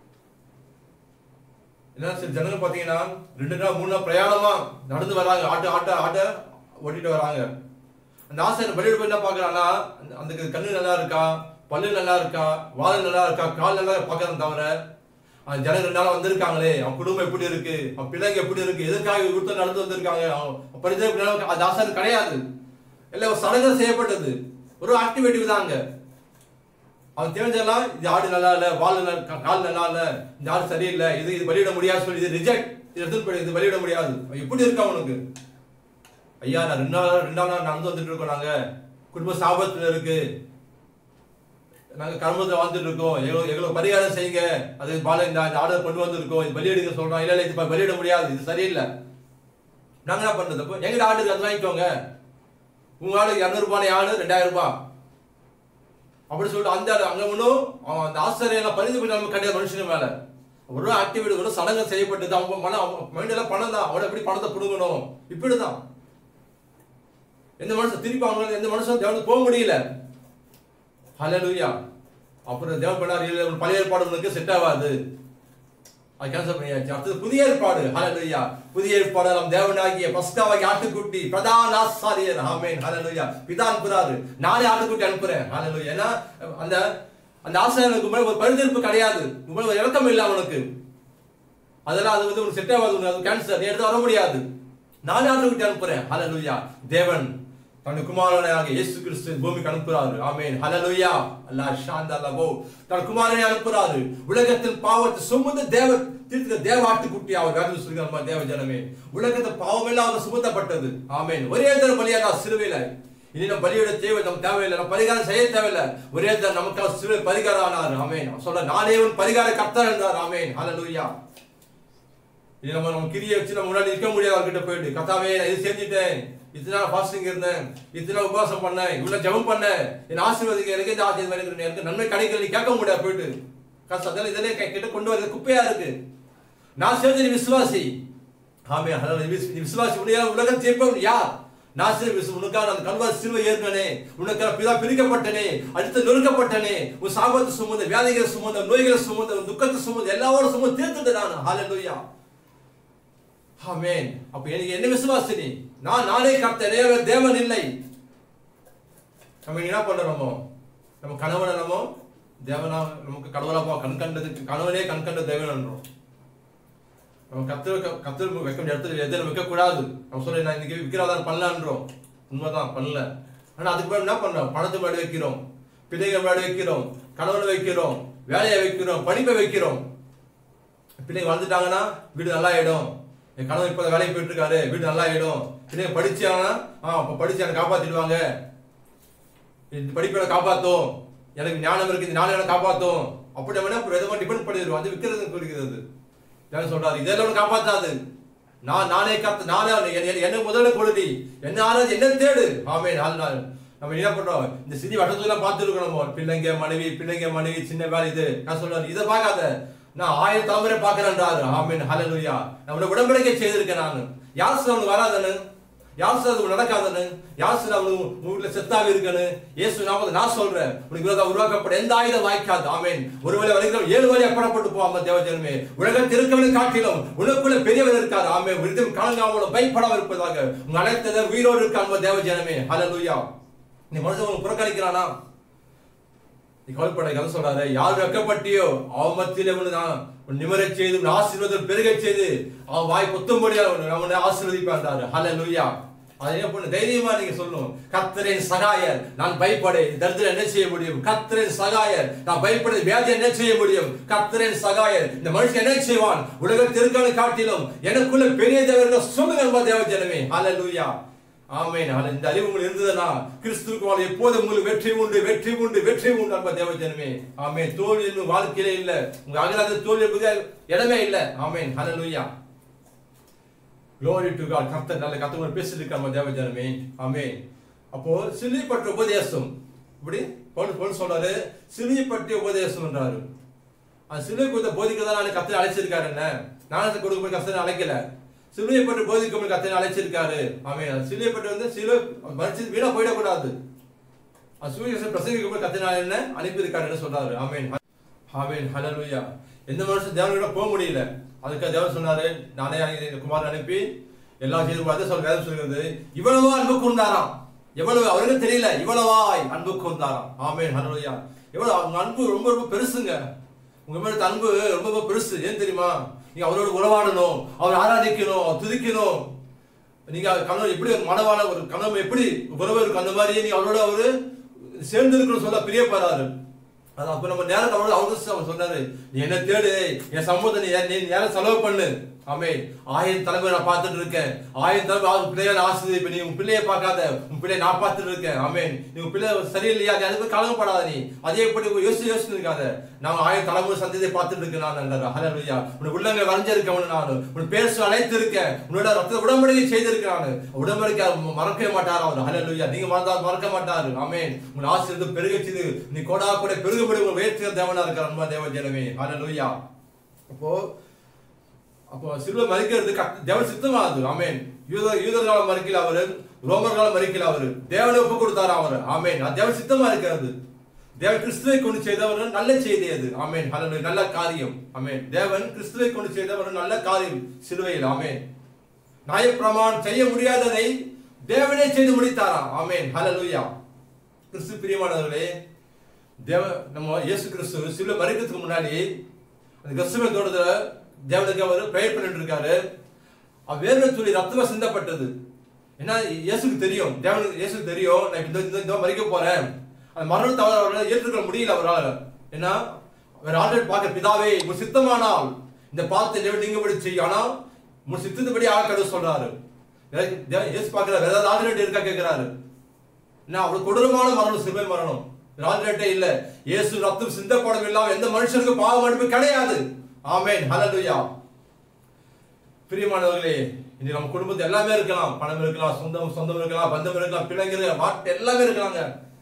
என்ன சில ஜனங்க பார்த்தீங்கன்னா ரெண்டு நாள் மூணு நாள் பிரயாணமா நடந்து வராங்க ஆட்டோ ஆட்டோ ஆட்டோ ஓட்டிட்டு வராங்க அந்த ஆசிரியர் வெளியிட போய் என்ன பார்க்கறான்னா அந்த- அந்த கண்ணு நல்லா இருக்கா பல்லு நல்லா இருக்கா வால் நல்லா இருக்கா கால் நல்லா பார்க்கறத தவிர அந்த ஜனங்க ரெண்டு நாளா வந்திருக்காங்களே அவன் குடும்பம் எப்படி இருக்கு அவன் பிள்ளைங்க எப்படி இருக்கு எதுக்காக இவ்வளவு நடந்து வந்திருக்காங்க அவன் பரிதவிப்பு நிலைமை அந்த ஆசிரியர் கிடையாது எல்லாம் ஒரு சடங்கு செய்யப்பட்டது ஒரு ஆக்டிவிட்டி தாங்க அவன் தெரிஞ்செல்லாம் இது ஆடு நல்லா இல்ல வால் நல்லா கா- கால் நல்லா இல்ல இந்த ஆடு சரியில்லை இது இது வெளியிட முடியாது சொல்லி இது ரிஜெக்ட் இது எடுத்து போய் இது வெளியிட முடியாது அவன் எப்படி இருக்கு அவனுக்கு ஐயா நான் ரெண்டு நாள் ரெண்டு நாள் நடந்து வந்துட்டு இருக்கோம் நாங்க குடும்ப சாபத்துல இருக்கு நாங்க கர்மத்துல வாழ்ந்துட்டு இருக்கோம் எங்களுக்கு எங்களுக்கு பரிகாரம் செய்யுங்க அது பால இந்த ஆர்டர் கொண்டு வந்திருக்கோம் இது வெளியிடுங்க சொல்றோம் இல்ல இல்ல இது ப- வெளியிட முடியாது இது சரியில்லை நாங்க என்ன பண்றது அப்போ எங்கிட்ட ஆடு அது வாங்கிக்கோங்க உங்க ஆடு இரநூறுபான ஆடு ரெண்டாயிரம் ரூபாய் அப்படி சொல்லிட்டு அந்த ஆளு அங்க ஒன்றும் அவன் அந்த ஆசிரியர் பரிந்து போய் நம்ம கிடையாது மனுஷன் மேல ஒரு ஆக்டிவிட்டி ஒரு சடங்கு செய்யப்பட்டது அவங்க மன மைண்ட் எல்லாம் பணம் தான் அவனை எப்படி பணத்தை பிடுங்கணும் இப்படிதான் எந்த மனுஷன் திருப்பி அவங்க எந்த மனுஷன் தேவனுக்கு போக முடியல ஹalleluya அப்புறம் தேவன் பண்ணார் இல்ல உன் பழைய ஏற்பாடு உனக்கு செட் ஆகாது அது கேன்சல் பண்ணியாச்சு அடுத்தது புதிய ஏற்பாடு ஹalleluya புதிய ஏற்பாடு நம் தேவனாகிய பஸ்காவாகி ஆட்டுக்குட்டி பிரதான ஆசாரியர் ஆமென் ஹalleluya பிதா அனுப்புறாரு நானே ஆட்டுக்குட்டி அனுப்புறேன் ஹalleluya ஏன்னா அந்த அந்த ஆசாரியனுக்கு மேல ஒரு பரிதெடுப்பு கிடையாது உங்க ஒரு இறக்கம் இல்லை அவனுக்கு அதெல்லாம் அது வந்து உனக்கு செட் ஆகாது உனக்கு அது கேன்சர் நீ எடுத்து வர முடியாது நானே ஆட்டுக்குட்டி அனுப்புறேன் ஹalleluya தேவன் தன் குமாரனாக இயேசு கிறிஸ்து பூமிக்கு அனுப்புறாரு ஆமென் ஹalleluya அல்லாஹ் ஷாந்தா லபோ தன் குமாரனை அனுப்புறாரு உலகத்தின் பாவத்தை சுமந்து தேவ தீர்த்த தேவாட்டுக்குட்டி அவர் வேதம் சொல்கிறார் நம்ம தேவ ஜனமே உலகத்தின் பாவம் எல்லாம் அவர் சுமத்தப்பட்டது ஆமென் ஒரே தர பலியாக சிலுவையில இனி நம்ம பலியிட தேவை நம்ம தேவையில்லை நம்ம பரிகாரம் செய்ய தேவையில்லை ஒரே தர நமக்கு சிலுவை பரிகாரம் ஆனார் ஆமென் அவர் சொல்ற நானே உன் பரிகார கர்த்தர் என்றார் ஆமென் ஹalleluya இது நம்ம நம்ம கிரியை வச்சு நம்ம முன்னாடி நிற்க முடியாது அவர்கிட்ட போயிட்டு கத்தாவே நான் இது செஞ்சுட்டேன் இத்தனை நாள் ஃபாஸ்டிங் இருந்தேன் இத்தனை நாள் உபவாசம் பண்ணேன் இவ்வளவு ஜெபம் பண்ணேன் என் ஆசீர்வாதிக்க எனக்கு இந்த ஆசீர்வாதம் எனக்கு எனக்கு நன்மை கிடைக்கல நீ கேட்க முடியாது போயிட்டு கஷ்டம் அதெல்லாம் இதெல்லாம் கை- கிட்ட கொண்டு வரது குப்பையா இருக்கு நான் செஞ்ச நீ விசுவாசி ஆமே அதாவது நீ விஸ்- நீ விசுவாசி உடைய உலகம் ஜெயிப்பவன் யார் நான் சிறு விசு உனக்காக நான் கல்வாரி சிலுவை ஏறினனே உனக்காக பிதா பிரிக்கப்பட்டனே அடுத்து நொறுக்கப்பட்டனே உன் சாபத்தை சுமந்த வியாதிகளை சுமந்த நோய்களை சுமந்த உன் துக்கத்தை சுமந்த எல்லாவோட சுமந்து தீர்த்துட்டு நான் ஹalleluya ஆமென் அப்ப எனக்கு என்ன விசுவாசி நீ நான் நானே கர்த்தனே வேறு தேவன் இல்லை நம்ம என்ன பண்றோம் நம்ம நம்ம கணவனை நம்ம தேவனா நமக்கு கடவுளா போ கண் கண்டதுக்கு கணவனே கண் கண்ட தேவன் என்றோம் நம்ம கத்து கத்து வைக்க இடத்துல எதில் வைக்க கூடாது நம்ம சொல்ல நான் இன்னைக்கு விற்கிறதான் பண்ணலான்றோம் உண்மைதான் பண்ணல ஆனா அதுக்கு மேல என்ன பண்றோம் பணத்தை மேல வைக்கிறோம் பிள்ளைகள் மேல வைக்கிறோம் கணவனை வைக்கிறோம் வேலையை வைக்கிறோம் படிப்பை வைக்கிறோம் பிள்ளைங்க வந்துட்டாங்கன்னா வீடு நல்லா ஆயிடும் என் கணவன் இப்போ வேலைக்கு போயிட்டு இருக்காரு வீடு நல்லா ஆயிடும் பிள்ளைங்க படிச்சாங்கன்னா ஆ அப்போ படிச்சு எனக்கு காப்பாத்திடுவாங்க இந்த படிப்பை எனக்கு காப்பாத்தும் எனக்கு ஞானம் இருக்கு இந்த ஞானம் எனக்கு காப்பாத்தும் அப்படி நம்ம என்ன எதுவும் டிபெண்ட் பண்ணிடுவோம் அது விற்கிறது குறிக்கிறது என்ன சொல்றாரு இதெல்லாம் உனக்கு காப்பாத்தாது நான் நானே கத்து நானே என்ன- என்ன- என்ன முதல்ல கொடுடி என்ன ஆனது என்ன தேடு ஆமே நாலு நாள் நம்ம என்ன பண்றோம் இந்த சிதி வட்டத்துல பார்த்துருக்கோம் நம்ம பிள்ளைங்க மனைவி பிள்ளைங்க மனைவி சின்ன வேலை இது நான் சொல்றாரு இதை பார்க்காத நான் ஆயிரம் தலைமுறை பார்க்கிறேன்றாரு ஆமீன் ஹalleluya நான் உன்னை உடன்படிக்கை செய்திருக்கேன் நான் யார் சொல்ல அவனுக்கு வராதன்னு யார் சொல்ல அவனுக்கு நடக்காதன்னு யார் சொல்ல அவனுக்கு உன் வீட்டுல செத்தாவி இருக்கன்னு இயேசு நாமத்தை நான் சொல்றேன் உனக்கு விரோதம் உருவாக்கப்பட எந்த ஆயுதம் வாய்க்காது ஆமீன் ஒருவேளை வரைக்கும் ஏழு வழி அப்படப்பட்டு போவாம தேவஜனமே உலகத்தில் இருக்கவனை காட்டிலும் உனக்குள்ள பெரியவர் இருக்காது ஆமே விருதும் கலங்காமலும் பயப்படாம இருப்பதாக உங்க அனைத்ததர் உயிரோடு இருக்கான் தேவஜனமே ஹalleluya நீ மனுஷன் உனக்கு புறக்கணிக்கிறானா நீ கவலைப்பட கதை சொல்றாரு யார் வெக்கப்பட்டியோ அவன் மத்தியில உன்னை நான் உன் நிமரச் செய்து உன் ஆசீர்வாதம் பெருகச் செய்து அவன் வாய் கொத்தும்படியா அவனை ஆசீர்வதிப்பான்றாரு ஹல லூயா அதை என்ன பண்ணு தைரியமா நீங்க சொல்லணும் கர்த்தரின் சகாயர் நான் பயப்படே தரித்திரம் என்ன செய்ய முடியும் கர்த்தரின் சகாயர் நான் பயப்பட வியாதி என்ன செய்ய முடியும் கர்த்தரின் சகாயர் இந்த மனுஷன் என்ன செய்வான் உலகத்தில் இருக்கிற காட்டிலும் எனக்குள்ள பெரிய தேவர்கள் சொல்லுங்க தேவ ஜனமே ஹல லூயா ஆமென் ஆனால் இந்த அறிவு உங்களுக்கு இருந்ததுன்னா கிறிஸ்துவுக்கு வாழ எப்போதும் உங்களுக்கு வெற்றி உண்டு வெற்றி உண்டு வெற்றி உண்டு அன்ப தேவஜனமே ஆமென் தோல்வி இன்னும் வாழ்க்கையிலே இல்ல உங்க அகலாத தோல்வி என்பது இடமே இல்ல ஆமென் ஹalleluya glory to god கர்த்தர் நல்ல கர்த்தர் பேசிட்டு இருக்காம தேவஜனமே ஆமென் அப்போ சிலுவைப்பட்ட உபதேசம் இப்படி பவுல் பவுல் சொல்றாரு சிலுவைப்பட்ட உபதேசம்ன்றாரு அந்த சிலுவை கொடுத்த போதிக்க தான் கர்த்தர் அழைச்சிருக்காரு என்ன ஞானத்தை கொடுக்க கர்த்தர் அழைக்கல சிலுவைப்பட்டு போதிக்க கர்த்தர் அழைச்சிருக்காரு ஆமென் சிலுவைப்பட்டு வந்து சிலுவை மறிச்சு வீணா போயிடக்கூடாது அது சூரியசன் பிரசங்கிக்க கத்தினால என்ன அனுப்பியிருக்காருன்னு சொல்றாரு ஆமென் ஆமென் ஹalleluya எந்த மனுஷன் தேவனோட போக முடியல அதுக்கு தேவன் சொன்னாரு நானே என் குமாரன் அனுப்பி எல்லா செய்து பார்த்து சொல்ல வேதம் சொல்கிறது இவ்வளவா அன்பு கூர்ந்தாராம் எவ்வளவு அவருக்கு தெரியல இவ்வளவாய் அன்பு கூர்ந்தாராம் ஆமென் ஹalleluya எவ்வளவு அவங்க அன்பு ரொம்ப ரொம்ப பெருசுங்க உங்க மேல இருக்க அன்பு ரொம்ப ரொம்ப பெருசு ஏன் தெரியுமா நீங்க அவரோட உறவாடணும் அவர் ஆராதிக்கணும் அவர் துதிக்கணும் நீங்க கணவன் எப்படி ஒரு மனவான ஒரு கணவன் எப்படி உறவு இருக்கும் அந்த மாதிரியே நீங்க அவரோட அவரு சேர்ந்து இருக்கணும் சொல்ல பிரியப்படுறாரு அது அப்ப நம்ம நேரம் அவரோட அவருக்கு அவர் சொன்னாரு நீ என்ன தேடு என் சமூகத்தை நீ நீ நேரம் செலவு பண்ணு ஆமே ஆயிரம் தலைமை நான் பார்த்துட்டு இருக்கேன் ஆயிரம் தலைமை அவங்க பிள்ளைய ஆசிரியர் நீ உன் பிள்ளைய பார்க்காத உன் பிள்ளைய நான் பார்த்துட்டு இருக்கேன் ஆமே நீ உன் பிள்ளை சரியில்லையா நீ அதுக்கு கலங்கப்படாத நீ அதே எப்படி யோசிச்சு யோசிச்சு இருக்காத நான் ஆயிரம் தலைமுறை சந்ததியை பார்த்துட்டு இருக்கேன் நான் நல்ல ஹலலுயா உன் உள்ளங்க வரைஞ்சிருக்கேன் நான் உன் பேச அழைத்து இருக்கேன் உன்னோட ரத்த உடம்படிக்கை செய்திருக்கேன் நான் உடம்படிக்கை மறக்கவே மாட்டார் அவர் ஹலலுயா நீங்க மறந்தா மறக்க மாட்டாரு ஆமென் உன் ஆசிரியர் பெருக செய்து நீ கோடா கூட பெருகுபடி உன் வேற்று தேவனா இருக்கிற அன்பா தேவ ஜனமே ஹலலுயா அப்போ அப்போ சிலுவை மறிக்கிறது கத்- தேவன் சித்தமானது ஆமென் யூத யூதர்களால மறிக்கல அவரு ரோமர்களால மறிக்கல அவரு தேவனை ஒப்பு கொடுத்தாரு அவரு ஆமென் அது தேவன் சித்தமா இருக்கிறது தேவன் கிறிஸ்துவை கொண்டு செய்தவர் நல்ல செய்தி அது ஆமென் ஹalleluya நல்ல காரியம் ஆமென் தேவன் கிறிஸ்துவை கொண்டு செய்தவர் நல்ல காரியம் சிலுவையில் ஆமென் நியாயப்பிரமாணம் செய்ய முடியாததை தேவனே செய்து முடித்தாராம் ஆமென் ஹalleluya கிறிஸ்து பிரியமானவர்களே தேவ நம்ம இயேசு கிறிஸ்து சிலுவை மறிக்கிறதுக்கு முன்னாடி அந்த கிறிஸ்துவ தோட்டத்துல தேவனுக்கு அவர் பிரேயர் பண்ணிட்டு இருக்காரு அவர் வேர்வை துளி ரத்தமா சிந்தப்பட்டது ஏன்னா இயேசுக்கு தெரியும் தேவனுக்கு இயேசுக்கு தெரியும் நான் இந்த இந்த- இந்த மறிக்க போறேன் அந்த மரணத்தை அவர் அவரால் ஏற்றுக்கொள்ள முடியல அவரால் ஏன்னா அவர் ஆல்ரெடி பார்க்க பிதாவே உன் சித்தமானால் இந்த பாவத்தை தேவன் நீங்கபடி செய்யும் ஆனால் உன் சித்தத்துபடி ஆக்கணும் சொல்றாரு எனக்கு தேவ- இயேசு பார்க்கல வேற ஏதாவது ஆல்ரெடி இருக்கா கேட்கிறாரு என்ன அவ்வளவு கொடூரமான மரணம் சிலுவை மரணம் ராஜ்ரேட்டே இல்ல இயேசு ரத்தம் சிந்தப்படம் இல்லாம எந்த மனுஷனுக்கும் பாவ மன்னிப்பு கிடையாது ஆமென் ஹalleluya பிரியமானவர்களே இனி நம்ம குடும்பத்தில் எல்லாமே இருக்கலாம் பணம் இருக்கலாம் சொந்தம் சொந்தம் இருக்கலாம் பந்தம் இருக்கலாம் பிள்ளைங்க இருக்கலாம் வாட்டு எல்லாமே இருக்கலாங்க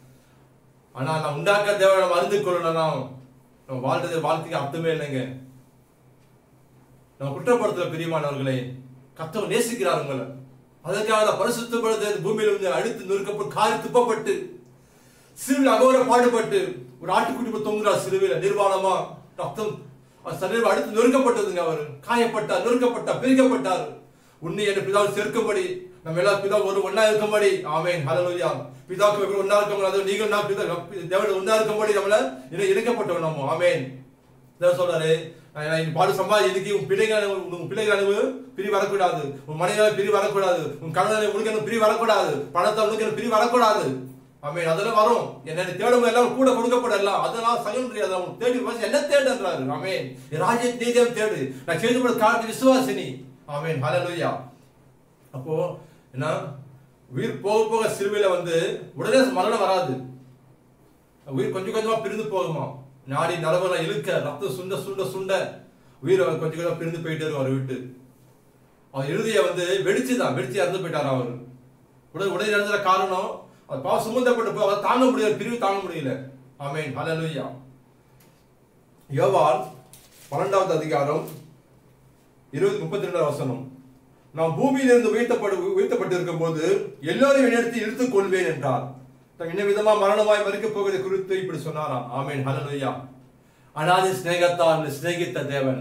ஆனா நான் உண்டாக்க தேவை நம்ம அறிந்து கொள்ளணும் நம்ம வாழ்றது வாழ்க்கைக்கு அர்த்தமே இல்லைங்க நம்ம குற்றப்படுத்தல பிரியமானவர்களே கத்தவர் நேசிக்கிறார் உங்களை அதற்காக தான் பரிசுத்தப்படுத்த பூமியில இருந்து அடித்து நொறுக்கப்பட்டு காரி துப்பப்பட்டு சிறுவில் அகோர பாடுபட்டு ஒரு ஆட்டுக்குட்டி போய் தொங்குறார் சிறுவையில நிர்வாணமா ரத்தம் அவர் சரீரம் அடுத்து நொறுக்கப்பட்டதுங்க அவர் காயப்பட்டார் நொறுக்கப்பட்டார் பிரிக்கப்பட்டார் உன்னை என் பிதாவை சேர்க்கும்படி நம்ம எல்லா பிதா ஒரு ஒண்ணா இருக்கும்படி ஆமென் ஹalleluya பிதாவுக்கு எப்படி ஒண்ணா இருக்கும்போது அது நீங்கள் நான் பிதா தேவன் ஒண்ணா இருக்கும்படி நம்மள இணை இணைக்கப்பட்டோம் நம்ம ஆமென் தேவன் சொல்றாரு நான் நான் இந்த பாடு சம்பாதி எதுக்கு உன் பிள்ளைகள் உன் பிள்ளைகள் அளவு பிரி வரக்கூடாது உன் மனைவியால பிரி வரக்கூடாது உன் கணவனை உனக்கு எனக்கு பிரி வரக்கூடாது பணத்தை உனக்கு எனக்கு பிரி வரக்கூடாது ஆமென் அதெல்லாம் வரும் என்ன தேடும் எல்லாம் கூட கொடுக்கப்படலாம் அதெல்லாம் சகன் முடியாது அவன் தேடி வாசி என்ன தேடுன்றாரு ஆமென் ராஜ்ய நீதியம் தேடு நான் செய்து கூட காட்டு விசுவாசினி ஆமென் ஹalleluya அப்போ என்ன உயிர் போக போக சிறுவையில வந்து உடனே மரணம் வராது உயிர் கொஞ்சம் கொஞ்சமா பிரிந்து போகுமா நாடி நரம்பெல்லாம் இழுக்க ரத்தம் சுண்ட சுண்ட சுண்ட உயிர் அவர் கொஞ்சம் கொஞ்சமா பிரிந்து போயிட்டே இருக்கும் அவர் விட்டு அவர் இறுதியை வந்து வெடிச்சுதான் வெடிச்சு இறந்து போயிட்டார் அவர் உடனே உடனே இறந்துற காரணம் அவர் பாவம் சுமந்தப்பட்டு போய் அவர் தாங்க முடியல பிரிவு தாங்க முடியல ஆமென் ஹalleluya யோவான் பன்னெண்டாவது அதிகாரம் இருபது முப்பத்தி ரெண்டாவது வசனம் நாம் பூமியிலிருந்து உயர்த்தப்படு உயர்த்தப்பட்டிருக்கும் போது எல்லோரையும் என்னிடத்தில் இழுத்துக் கொள்வேன் என்றார் தாம் என்ன விதமா மரணமாய் மறிக்கப் போவதை குறித்து இப்படி சொன்னாராம் ஆமென் ஹalleluya அனாதி சிநேகத்தால் சிநேகித்த தேவன்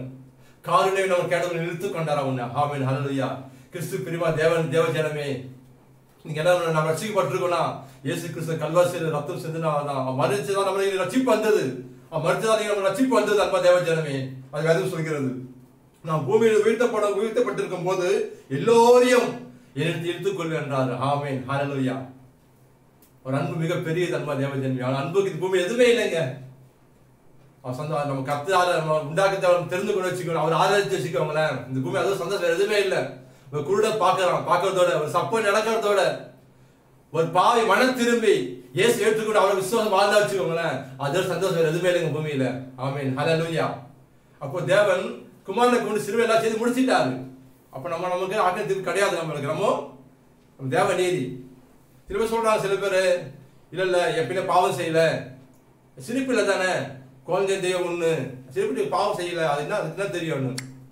காருண்யம் நம்ம கேட்டவன் இழுத்துக் கொண்டாரா உன்னை ஆமென் ஹalleluya கிறிஸ்து பிரிவா தேவன் தேவஜனமே நீங்க என்ன நம்ம ரசிக்கப்பட்டிருக்கோம்னா இயேசு கிறிஸ்து கல்வாசியில் ரத்தம் செஞ்சுதான் அவன் மறிச்சுதான் நம்மளுக்கு ரட்சிப்பு வந்தது அவன் மறிச்சுதான் நீங்க நம்ம ரட்சிப்பு வந்தது அன்பா தேவ ஜனமே அது வேதம் சொல்கிறது நாம் பூமியில் வீழ்த்தப்பட வீழ்த்தப்பட்டிருக்கும் போது எல்லோரையும் எடுத்து இழுத்துக்கொள்வேன் என்றார் ஆமேன் ஹalleluya ஒரு அன்பு மிக பெரியது அன்பா தேவ ஜனமே அவன் அன்புக்கு இந்த பூமி எதுவுமே இல்லைங்க அவன் சந்தோஷம் நம்ம கத்து ஆர நம்ம உண்டாக்கத்தை அவன் தெரிந்து கொண்டு வச்சுக்கணும் அவர் ஆராய்ச்சி வச்சுக்கோங்களேன் இந்த பூமி அதுவும் சந்தோஷம் வேற எதுவுமே இல்லை ஒரு குருட பார்க்கறான் பார்க்கறதோட ஒரு சப்ப நடக்கிறதோட ஒரு பாவி மனம் திரும்பி இயேசு ஏற்றுக்கொண்டு அவரை விசுவாசம் வாழ்ந்தா வச்சுக்கோங்களேன் அது ஒரு சந்தோஷம் வேற எதுவுமே இல்லைங்க பூமியில ஆமீன் ஹalleluya அப்போ தேவன் குமாரனை கொண்டு சிறுவை எல்லாம் செய்து முடிச்சிட்டாரு அப்ப நம்ம நமக்கு ஆக்கிரத்துக்கு கிடையாது நம்மளுக்கு நம்ம நம்ம தேவ நீதி திரும்ப சொல்றாங்க சில பேர் இல்ல இல்ல எப்படின்னா பாவம் செய்யல சிரிப்பு இல்லை தானே குழந்தை தெய்வம் ஒண்ணு சிரிப்பு பாவம் செய்யல அது என்ன அது என்ன தெரியும்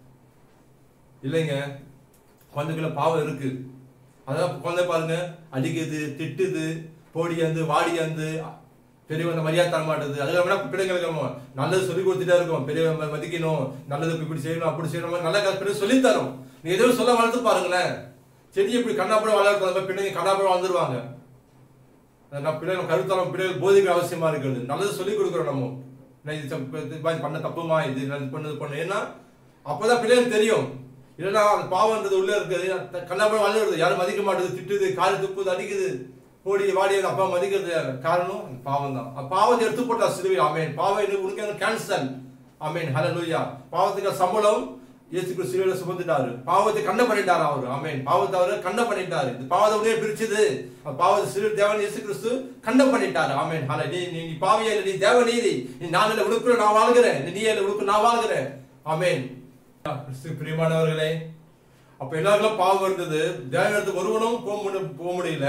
இல்லைங்க குழந்தைக்குள்ள பாவம் இருக்கு அதான் குழந்தை பாருங்க அடிக்குது திட்டுது போடியாந்து வாடியாந்து பெரியவங்க மரியாதை தர மாட்டுது அதுல வேணா பிள்ளைங்களுக்கு நம்ம நல்லது சொல்லி கொடுத்துட்டே இருக்கோம் பெரியவங்க மதிக்கணும் நல்லது இப்படி செய்யணும் அப்படி செய்யணும் நல்ல கற்பனை சொல்லி தரோம் நீ எதுவும் சொல்ல வளர்த்து பாருங்களேன் செடி இப்படி கண்ணாப்படம் வளர்த்து அந்த மாதிரி பிள்ளைங்க கண்ணாப்படம் வளர்ந்துருவாங்க நான் பிள்ளைங்க கருத்தரம் பிள்ளைகள் போதிக்க அவசியமா இருக்குது நல்லது சொல்லி கொடுக்குறோம் நம்ம நான் இது தப்பு- இது மாதிரி பண்ண தப்புமா இது நான் இது பண்ணு இது பண்ணு ஏன்னா அப்பதான் பிள்ளைங்களுக்கு தெரியும் இல்லைன்னா அந்த பாவம்ன்றது உள்ள இருக்குது கண்ணாப்படம் வளர்ந்துருது யாரும் மதிக்க மாட்டேது திட்டுது காலு துப்புது அடிக்குது ஓடி வாடி அந்த அப்பா மதிக்கிறது யாரு? காரணம் அந்த பாவம் தான் அந்த பாவத்தை எடுத்து போட்டா சிலுவை ஆமேன் பாவம் எனக்கு உனக்கு கேன்சல் ஆமேன் ஹalleluya பாவத்துக்கு சம்பளம் இயேசு கிறிஸ்து சிலுவையில சுமந்துட்டாரு பாவத்தை கண்ண பண்ணிட்டாரு அவர் ஆமேன் பாவத்தை அவர் கண்ண பண்ணிட்டாரு இந்த பாவத்தை உடனே பிரிச்சது அந்த பாவத்தை சிறு தேவன் இயேசு கிறிஸ்து கண்டம் பண்ணிட்டாரு ஆமேன் ஹalleluya நீ நீ நீ பாவியே இல்லை, நீ தேவ நீதி நீ நான் இல்லை உனக்கு நான் வாழ்கிறேன் நீ நீ இல்லை உனக்கு நான் வாழ்கிறேன் ஆமேன் கிறிஸ்து பிரியமானவர்களே அப்ப எல்லாருக்கும் பாவம் இருந்தது தேவனத்துக்கு ஒருவனும் போக முடிய போக முடியல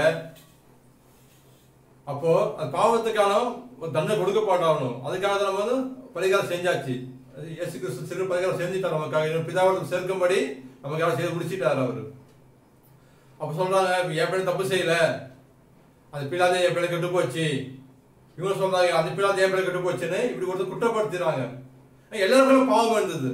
அப்போ அந்த பாவத்துக்கான ஒரு தண்டனை கொடுக்கப்பட்டாகணும் அதுக்காக தான் நம்ம வந்து பரிகாரம் செஞ்சாச்சு அது இயேசு கிறிஸ்து சிறு பரிகாரம் செஞ்சுட்டார் நமக்காக இன்னும் பிதாவோட சேர்க்கும்படி நமக்காக செய்து முடிச்சிட்டார் அவரு அப்ப சொல்றாங்க இப்ப என் பிள்ளை தப்பு செய்யல அந்த பிள்ளாதே என் பிள்ளை கெட்டு போச்சு இவங்க சொல்றாங்க அந்த பிள்ளாதே என் பிள்ளை கெட்டு போச்சுன்னு இப்படி ஒருத்தர் குற்றப்படுத்துறாங்க எல்லாருக்கும் பாவம் இருந்தது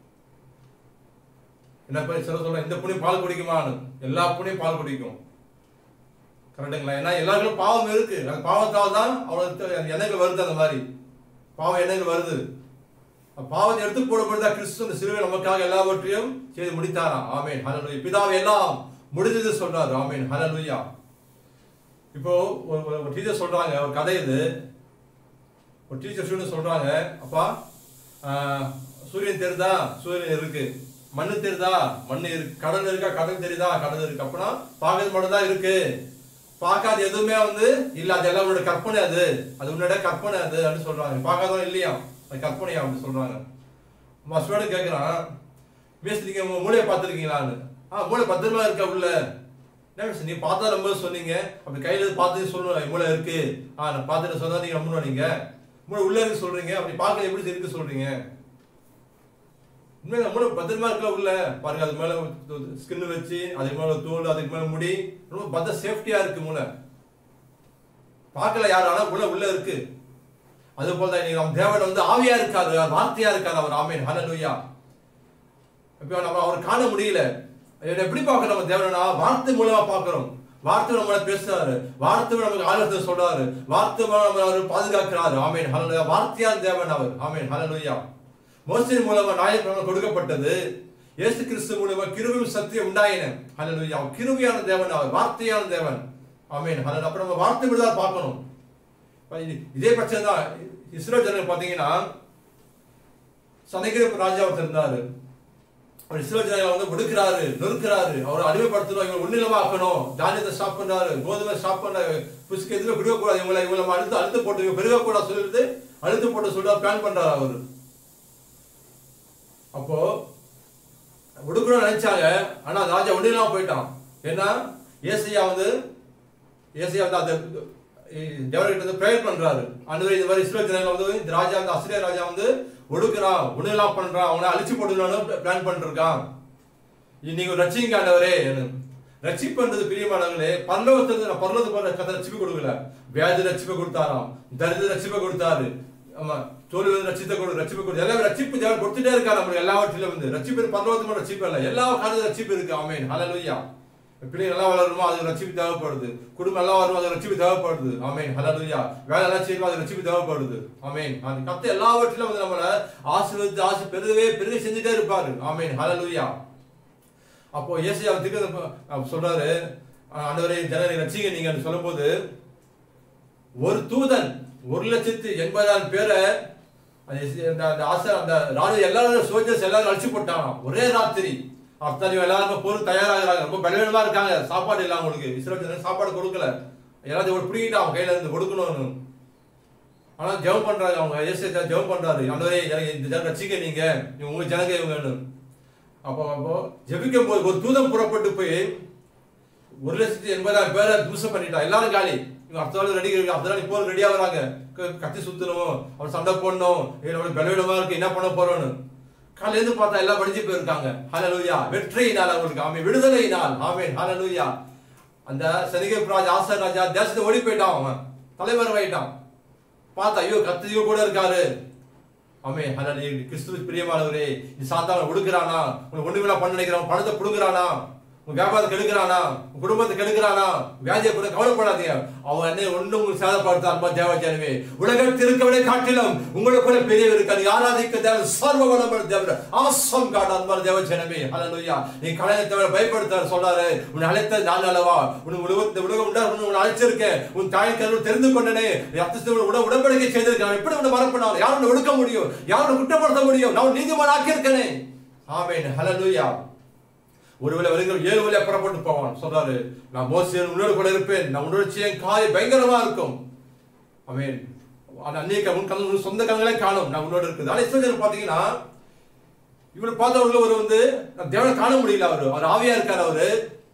என்ன பேர் சில சொல்றேன் இந்த புனி பால் குடிக்குமான்னு எல்லா புனியும் பால் குடிக்கும் கரெக்டுங்களா ஏன்னா எல்லாருக்கும் பாவம் இருக்கு அந்த பாவத்தால் தான் அவளுக்கு அந்த எண்ணங்கள் வருது அந்த மாதிரி பாவம் எண்ணங்கள் வருது அந்த பாவத்தை எடுத்து போடப்படுதா கிறிஸ்து அந்த சிலுவை நமக்காக எல்லாவற்றையும் செய்து முடித்தாராம் ஆமேன் ஹalleluya பிதாவை எல்லாம் முடிஞ்சது சொல்றாரு ஆமேன் ஹalleluya இப்போ ஒரு ஒரு- ஒரு டீச்சர் சொல்றாங்க ஒரு கதை இது ஒரு டீச்சர் ஸ்டூடெண்ட் சொல்றாங்க அப்பா ஆஹ், சூரியன் தெரியுதா சூரியன் இருக்கு மண்ணு தெரியுதா மண்ணு இருக்கு கடல் இருக்கா கடல் தெரியுதா கடல் இருக்கு அப்படின்னா பார்க்கறது மட்டும் தான் இருக்கு பார்க்காத எதுவுமே வந்து இல்ல அது எல்லாம் உன்னோட கற்பனை அது அது உன்னோட கற்பனை அது அப்படின்னு சொல்றாங்க பார்க்காதவன் இல்லையா அது கற்பனையா அப்படின்னு சொல்றாங்க மஸ்டோட கேட்கிறான் மிஸ் நீங்க உங்க மூளையை பார்த்துருக்கீங்களான்னு ஆ மூளை பத்திரமா இருக்கா உள்ள என்ன மிஸ் நீ பார்த்தா ரொம்ப சொன்னீங்க அப்படி கையில பார்த்து சொல்லணும் மூளை இருக்கு ஆ நான் பார்த்துட்டு சொன்னா நீங்க நம்பணும் நீங்க மூளை உள்ள இருக்கு சொல்றீங்க அப்படி பார்க்க எப்படி இருக்கு சொல்றீங்க உண்மையில மூளை பத்திரமா இருக்கா உள்ள பாருங்க அது மேல ஸ்கின் வச்சு அதுக்கு மேல தோல் அதுக்கு மேல முடி ரொம்ப பத்திர சேஃப்டியா இருக்கு மூளை பார்க்கல யாரும் ஆனா உள்ள உள்ள இருக்கு அது போல தான் இன்னைக்கு நம்ம தேவன் வந்து ஆவியா இருக்காரு வார்த்தையா இருக்காரு அவர் ஆமேன் ஹalleluya இப்போ நம்ம அவர் காண முடியல இதை எப்படி பார்க்கணும் நம்ம தேவனா வார்த்தை மூலமா பார்க்கிறோம் வார்த்தை நம்மள பேசுறாரு வார்த்தை நமக்கு ஆலோசனை சொல்றாரு வார்த்தை மூலமா நம்ம அவர் பாதுகாக்கிறாரு ஆமேன் ஹalleluya வார்த்தையான தேவன் அவர் ஆமேன் ஹalleluya மோசையின் மூலமா நாயகம் கொடுக்கப்பட்டது இயேசு கிறிஸ்து மூலமா கிருபையும் சத்தியம் உண்டாயின ஹalleluya அவர் கிருபையான தேவன் அவர் வார்த்தையான தேவன் ஆமேன் ஹalleluya அப்ப நம்ம வார்த்தை விடுதா பார்க்கணும் இப்ப இது- இதே பிரச்சனை தான் இஸ்ரேல் ஜனங்கள் பாத்தீங்கன்னா சனைகிற ராஜா ஒருத்தர் இருந்தாரு அவர் இஸ்ரேல் ஜனங்களை வந்து ஒடுக்குறாரு நொறுக்குறாரு அவரை அடிமைப்படுத்தணும் இவங்க ஒன்னிலமா ஆக்கணும் தானியத்தை ஸ்டாப் பண்றாரு கோதுமை ஸ்டாப் பண்ணாரு புஷ்க்கு எதுவுமே விடுவக்கூடாது இவங்களை இவங்களை நம்ம அழுத்து அழுத்து போட்டு இவங்க பெருகக்கூடாது சொல்லிட்டு அழுத்து போட்டு சொல்ல பிளான் பண்றாரு அவரு அப்போ ஒடுக்கணும்னு நினைச்சாங்க ஆனா அந்த ராஜா ஒன்னிலாம போயிட்டான் ஏன்னா ஏசையா வந்து ஏசையா வந்து அந்த தேவர்கிட்ட வந்து ப்ரேயர் பண்றாரு அந்த இந்த மாதிரி இஸ்ரேல் ஜனங்கள் வந்து இந்த ராஜா வந்து அசிரியா ராஜா வந்து ஒடுக்குறான் ஒண்ணுலாம் பண்றான் அவனை அழிச்சு போட்டுக்கலாம்னு பிளான் பண்ணிருக்கான் நீங்க ரட்சிங்க ஆண்டவரே ரட்சிப்புன்றது பிரியமானவங்களே பரலோகத்துக்கு நான் பரலோகத்துக்கு போற கதை ரட்சிப்பு கொடுக்கல வியாதி ரட்சிப்பை கொடுத்தாராம் தரித்திர ரட்சிப்பை கொடுத்தாரு ஆமா தோல்வி வந்து ரட்சித்த கொடு ரட்சிப்பு கொடு எல்லாம் ரட்சிப்பு தேவன் கொடுத்துட்டே இருக்காரு நம்மளுக்கு எல்லாவற்றிலும் வந்து ரட்சிப்பு பரலோகத்துக்கு ரட்சிப்பு இல்லை எல்லா காலத்துல ரட்சிப்பு இருக்கு ஆமேன் ஹalleluya பிள்ளை நல்லா வளருமோ அது ரட்சிப்பு தேவைப்படுது குடும்பம் நல்லா வருமோ அது ரட்சிப்பு தேவைப்படுது ஆமேன் ஹalleluya வேலை நல்லா செய்யணும் அது ரட்சிப்பு தேவைப்படுது ஆமேன் அந்த கத்த எல்லாவற்றிலும் வந்து நம்மள ஆசீர்வதித்து ஆசை பெருகவே பெருக செஞ்சுட்டே இருப்பாரு ஆமேன் ஹalleluya அப்போ ஏசையா திக்கு சொல்றாரு ஆண்டவரே ஜனங்களை ரட்சிங்க நீங்க சொல்லும்போது ஒரு தூதன் ஒரு லட்சத்து எண்பதாயிரம் பேரை அந்த இஸ்- அந்த அந்த ஆசை அந்த ராணுவ எல்லாரும் சோல்ஜர்ஸ் எல்லாரும் அழிச்சு போட்டாங்க ஒரே ராத்திரி அத்தனை எல்லாருக்கும் போர் தயாராகிறாங்க ரொம்ப பலவீனமா இருக்காங்க சாப்பாடு இல்லை அவங்களுக்கு இஸ்ரேல் ஜனங்க சாப்பாடு கொடுக்கல எல்லாத்தையும் ஒரு பிடிக்கிட்டான் கையில இருந்து கொடுக்கணும்னு ஆனா ஜெபம் பண்றாங்க அவங்க ஏசை ஜெபம் பண்றாரு ஆண்டவரே எனக்கு இந்த ஜனம் ரசிக்க நீங்க நீங்க உங்க ஜனங்க இவங்கன்னு அப்போ அப்போ ஜெபிக்கும் போது ஒரு தூதம் புறப்பட்டு போய் ஒரு லட்சத்தி எண்பதாயிரம் பேரை தூசம் பண்ணிட்டான் எல்லாரும் காலி இவங்க அடுத்த நாள் ரெடி அடுத்த நாள் போர் ரெடியா வராங்க க- கத்தி சுத்தணும் அவன் சண்டை போடணும் ஏய், நம்மளுக்கு பலவீனமா இருக்கு என்ன பண்ண போறோம்னு காலையில இருந்து பார்த்தா எல்லாம் படிஞ்சு போயிருக்காங்க ஹalleluya வெற்றியினால் அவங்களுக்கு ஆமே விடுதலையினால் ஆமென் ஹalleluya அந்த சனிகை ராஜா ஆசர் ராஜா தேசத்தை ஓடி போயிட்டான் அவன் தலைவர் ஆயிட்டான் பார்த்தா ஐயோ கத்தியோ கூட இருக்காரு ஆமே ஹalleluya கிறிஸ்துவுக்கு பிரியமானவரே நீ சாத்தான ஒடுக்குறானா உனக்கு ஒண்ணுமே பண்ண நினைக்கிறான் பணத்தை புடுங்குறானா உங்க வியாபாரத்தை கெடுக்கிறானா உங்க குடும்பத்தை கெடுக்கிறானா வியாதியை கூட கவலைப்படாதீங்க அவன் என்ன ஒண்ணு உங்களுக்கு சேதப்படுத்த அன்பா தேவஜனமே உலகத்தில் இருக்கவனை காட்டிலும் உங்களுக்குள்ள பெரியவர் இருக்காது ஆராதிக்க தேவ சர்வ வளமுள்ள தேவன் ஆசம் காட்ட அன்பா தேவஜனமே ஹalleluya நீ கலையை தவிர பயப்படுத்த சொல்றாரு உன்னை அழைத்த நான் அல்லவா உன் உலகத்தை உலகம் உண்டா உன்னை அழைச்சிருக்கேன் உன் தாய் கருவில் தெரிந்து கொண்டனே ரத்தத்தோட உட உடன்படிக்கை செய்திருக்கான் எப்படி உன்னை மறப்பினார் யார் உன்னை ஒடுக்க முடியும் யார் உன்னை குற்றப்படுத்த முடியும் நான் நீதிமான் ஆக்கியிருக்கேனே ஆமென் ஹalleluya ஒருவேளை வருகிற ஏழு வழியா புறப்பட்டு போவான் சொல்றாரு நான் மோசேன் உன்னோடு கூட இருப்பேன் நான் உன்னோட செய்ய காய் பயங்கரமா இருக்கும் ஆமென் ஆனா அன்னைக்கு உன் கண் உன் சொந்த கண்களே காணும் நான் உன்னோட இருக்குது ஆனா இஸ்ரேல் பாத்தீங்கன்னா இவரை பார்த்தவர்கள் ஒரு வந்து நான் தேவனை காண முடியல அவரு அவர் ஆவியா இருக்காரு அவரு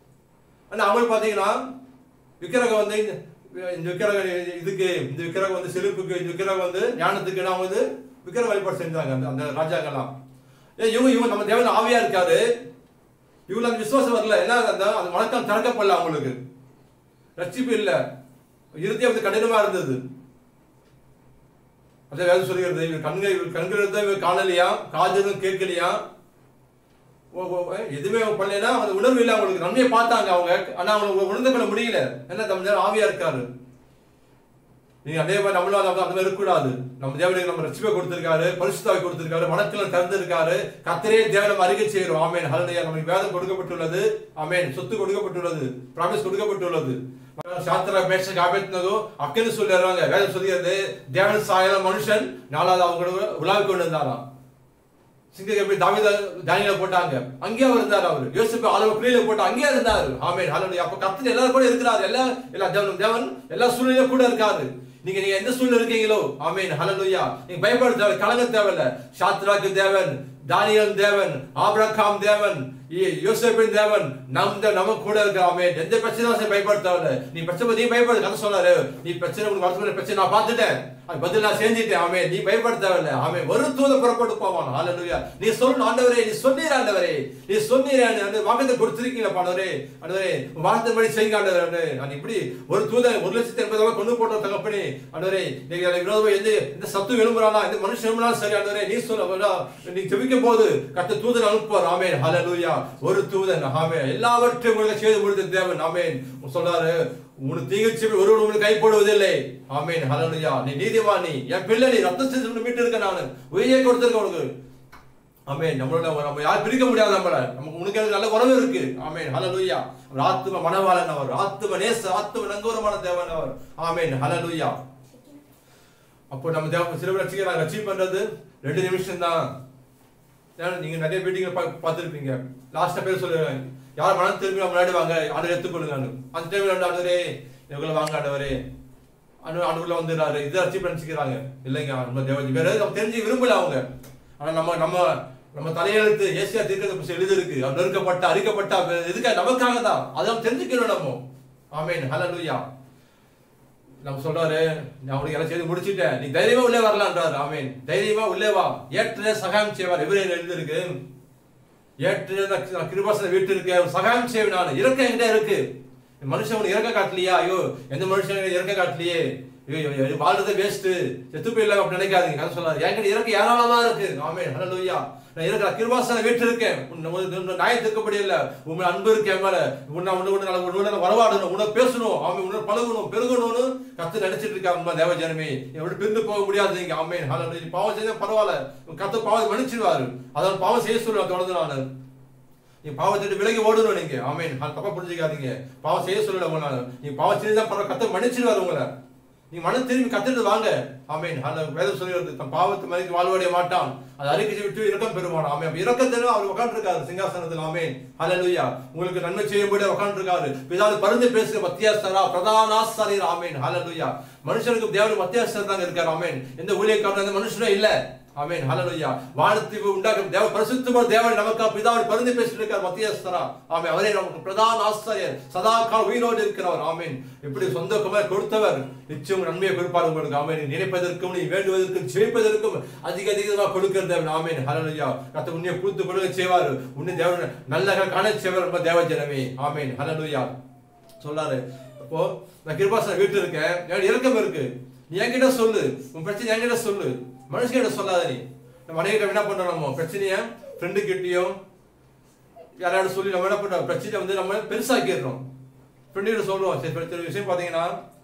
ஆனா அவங்க பாத்தீங்கன்னா விக்கிரகம் வந்து இந்த இந்த விக்கிரகம் இதுக்கு இந்த விக்கிரகம் வந்து செழிப்புக்கு இந்த விக்கிரகம் வந்து ஞானத்துக்கு நான் வந்து விக்கிரக வழிபாடு செஞ்சாங்க அந்த அந்த ராஜாக்கெல்லாம் ஏன் இவங்க இவங்க நம்ம தேவன் ஆவியா இருக்காரு இவங்க அந்த விசுவாசம் வரல என்ன அந்த அந்த வணக்கம் திறக்கப்படல அவங்களுக்கு ரட்சிப்பு இல்ல இருதயம் வந்து கடினமா இருந்தது அதே வேதம் சொல்லுகிறது இவர் கண்கள் இவர் கண்கள் இருந்தா இவர் காணலையா காதுகளும் கேட்கலையா ஓ, ஓ, ஓ, எதுவுமே அவங்க பண்ணலைன்னா அந்த உணர்வு இல்லை அவங்களுக்கு நன்மையை பார்த்தாங்க அவங்க ஆனா அவங்க உணர்ந்து கொள்ள முடியல என்ன நம்ம நேரம் ஆவியா இருக்காரு நீங்க அதே மாதிரி நம்மளும் அந்த அந்த மாதிரி இருக்கக்கூடாது நம்ம தேவனுக்கு நம்ம ரட்சிப்பை கொடுத்திருக்காரு பரிசுத்தாவை கொடுத்திருக்காரு மனக்கில் திறந்திருக்காரு கத்தரே தேவனம் அறிக்கை செய்கிறோம் ஆமேன் ஹல்லையா நமக்கு வேதம் கொடுக்கப்பட்டுள்ளது ஆமேன் சொத்து கொடுக்கப்பட்டுள்ளது பிராமிஸ் கொடுக்கப்பட்டுள்ளது சாத்திர மேஷ காபெத்னதோ அக்கன்னு சொல்லிடுறாங்க வேதம் சொல்லுகிறது தேவன் சாயல மனுஷன் நாலாவது அவங்களோட உலாவி கொண்டு இருந்தாராம் சிங்க போய் தாவித தானியில போட்டாங்க அங்கேயே அவர் இருந்தார் அவர் யோசிப்பு அளவு பிள்ளையில போட்டு அங்கேயே இருந்தார் ஆமேன் ஹalleluya அப்ப கர்த்தர் எல்லாரும் கூட இருக்கிறார் எல்லா எல்லா தேவன் தேவன் எல்லா சூழ்நிலையும் கூட இருக்காரு நீங்க நீங்க எந்த சூழ்நிலை இருக்கீங்களோ ஆமேன் ஹalleluya நீங்க பயப்பட தேவை கலங்க தேவையில்ல சாத்ராக்கு தேவன் தானியல் தேவன் ஆபிரகாம் தேவன் யோ- யோசேப்பின் தேவன் நம் தே- நம்ம கூட இருக்க ஆமென் எந்த பிரச்சனையும் சரி பயப்பட தேவையில்ல நீ பிரச்சனை நீ பயப்படு கதை சொன்னாரு நீ பிரச்சனை உனக்கு வரக்கூடிய பிரச்சனை நான் பார்த்துட்டேன் அது பதில் நான் செஞ்சுட்டேன் ஆமே நீ பயப்பட தேவையில்ல ஆமே ஒரு தூத புறப்பட்டு போவான் ஹalleluya நீ சொல்லணும் ஆண்டவரே நீ சொன்னீர் ஆண்டவரே நீ சொன்னீர் அந்த வாக்கத்தை கொடுத்திருக்கீங்க ஆண்டவரே ஆண்டவரே உன் வார்த்தை படி செய்யுங்க ஆண்டவரே நான் இப்படி ஒரு தூதன் ஒரு லட்சத்தி எண்பதாயிரம் கொண்டு போட்ட தகப்பனே ஆண்டவரே நீங்க எனக்கு விரோதமா எந்த எந்த சத்து விரும்புறானா எந்த மனுஷன் விரும்புறாலும் சரி ஆண்டவரே நீ சொல்ல நீ ஜெபிக்கும் போது கத்த தூதன் அனுப்புவார் ஆமென் ஹalleluya ஒரு தூதன் ஆமென் எல்லாவற்றையும் உங்களுக்கு செய்து முடித்த தேவன் ஆமென் சொல்றாரு உனக்கு தீங்கு ஒருவன் உனக்கு கை போடுவதில்லை ஆமென் ஹalleluya நீ நீதிமான் நீ என் பிள்ளை நீ ரத்த சிந்து மீட்டு இருக்க நான் உயிரை கொடுத்திருக்க உனக்கு ஆமென் நம்மளோட நம்ம யாரும் பிரிக்க முடியாது நம்மள நமக்கு உனக்கு எனக்கு நல்ல உறவு இருக்கு ஆமென் ஹalleluya அவர் ஆத்தும மனவாளன் அவர் ஆத்தும நேச ஆத்தும நங்கூரமான தேவன் அவர் ஆமென் ஹalleluya அப்போ நம்ம தேவ சில பேர் ரசிக்கிறாங்க ரசிப் பண்றது ரெண்டு நிமிஷம் தான் ஏன்னா நீங்க நிறைய மீட்டிங்ல பார்த்துருப்பீங்க லாஸ்டா பேர் சொல்லுவாங்க யார் மனம் திரும்பி முன்னாடி வாங்க ஆர்டர் எடுத்துக்கொள்ளுங்க அந்த டைம்ல வந்து ஆண்டவரே இவங்களை வாங்க ஆண்டவரே அனு அனுக்குள்ள வந்துடுறாரு இதை அச்சீவ் பண்ணிச்சுக்கிறாங்க இல்லைங்க நம்ம தேவஜி வேற எதுவும் தெரிஞ்சு விரும்பல அவங்க ஆனா நம்ம நம்ம நம்ம தலையெழுத்து ஏசியா தீர்க்கத்தை எழுதி இருக்கு அவர் நெருக்கப்பட்ட அரிக்கப்பட்ட எதுக்காக நமக்காக தான் அதெல்லாம் தெரிஞ்சுக்கணும் நம்ம ஆமேன் ஹalleluya நம்ம சொல்றாரு நான் உனக்கு எல்லாம் செய்து முடிச்சிட்டேன் நீ தைரியமா உள்ளே வரலான்றாரு ஆமீன் தைரியமா உள்ளே வா ஏற்ற சகாயம் செய்வார் எவ்வளவு எழுதிருக்கு ஏற்று கிருபாசன வீட்டு இருக்க சகாயம் செய்வேன் நான் இருக்க என்கிட்ட இருக்கு மனுஷன் உனக்கு இறக்க காட்டலையா ஐயோ எந்த மனுஷன் இறக்க காட்டலையே ஐயோ, ஐயோ, வாழ்றதே வேஸ்ட் செத்து போயிடலாம் அப்படி நினைக்காதீங்க கதை சொல்லாது என்கிட்ட இறக்க ஏராளமா இருக்கு ஆமே ஹalleluya நான் இருக்கிற கிருபாசன வீட்டு இருக்கேன் உன்னை உன் உன் நியாயத்துக்குப்படி இல்ல உங்க அன்பு இருக்கு என் மேல உன்னை உன்னை உன்னை நல்ல உன்னை நான் வரவாடணும் உன்னை பேசணும் ஆமே உன்னை பழகணும் பெருகணும்னு கத்து நினைச்சிட்டு இருக்காங்க தேவ ஜனமே எப்படி பிரிந்து போக முடியாது நீங்க ஆமே ஹalleluya பாவம் செஞ்சா பரவாயில்ல கத்து பாவம் மன்னிச்சிடுவாரு அதான் பாவம் செய்ய சொல்லுவேன் தொடர்ந்து நான் நீ பாவத்தை விலகி ஓடணும் நீங்க ஆமீன் அது தப்பா புரிஞ்சுக்காதீங்க பாவம் செய்ய சொல்லல உங்களால நீ பாவம் செஞ்சா பரவாயில்ல கத்த மன்னிச்சிடுவாரு உங்களை நீ மனம் திரும்பி கத்துட்டு வாங்க ஆமீன் அந்த வேதம் சொல்லுகிறது தன் பாவத்தை மறைத்து வாழ்வடைய மாட்டான் அதை அறிக்கை விட்டு இரக்கம் பெறுவான் ஆமே அப்ப இரக்கத்தில் அவர் உட்காந்துருக்காரு சிங்காசனத்தில் ஆமேன் ஹalleluya உங்களுக்கு நன்மை செய்யும்படி உட்காந்துருக்காரு பிதாவில் பருந்து பேசுகிற மத்தியாஸ்தரா பிரதானாஸ்தரர் ஆமேன் ஹalleluya மனுஷனுக்கு தேவனுக்கு மத்தியாஸ்தர் தான் இருக்கார் ஆமேன் எந்த ஊழியக்காரன் எந்த மனுஷனும் இல்ல ஆமென் ஹalleluya வானத்தை உண்டாக்கும் தேவ பரிசுத்தமான தேவன் நமக்கு பிதாவை பரிந்து பேசிட்டு இருக்கார் மத்தியஸ்தரா ஆமென் அவரே நமக்கு பிரதான ஆசிரியர் சதா கால உயிரோடு இருக்கிறவர் ஆமென் இப்படி சொந்த குமார் கொடுத்தவர் நிச்சயம் நன்மையை கொடுப்பார் உங்களுக்கு ஆமென் நீ நினைப்பதற்கும் நீ வேண்டுவதற்கும் ஜெயிப்பதற்கும் அதிக அதிகமாக கொடுக்கிற தேவன் ஆமென் ஹalleluya கத்த உன்னை கொடுத்து கொடுக்க செய்வார் உன்னை தேவன் நல்ல காண செய்வார் நம்ம தேவ ஜனமே ஆமென் ஹalleluya சொல்லாரு அப்போ நான் கிருபாசன வீட்டு இருக்கேன் எனக்கு இறக்கம் இருக்கு நீ என்கிட்ட சொல்லு உன் பிரச்சனை என்கிட்ட சொல்லு மனுஷங்கிட்ட சொல்லாத நீ நம்ம அநேக என்ன பண்றோம் நம்ம பிரச்சனைய ஃப்ரெண்டு கிட்டயும் யாராவது சொல்லி நம்ம என்ன பண்றோம் பிரச்சனையை வந்து நம்ம பெருசாக்கிடுறோம் ஃப்ரெண்டு கிட்ட சொல்லுவோம் சரி பிரச்சனை விஷயம் பாத்தீங்கன்னா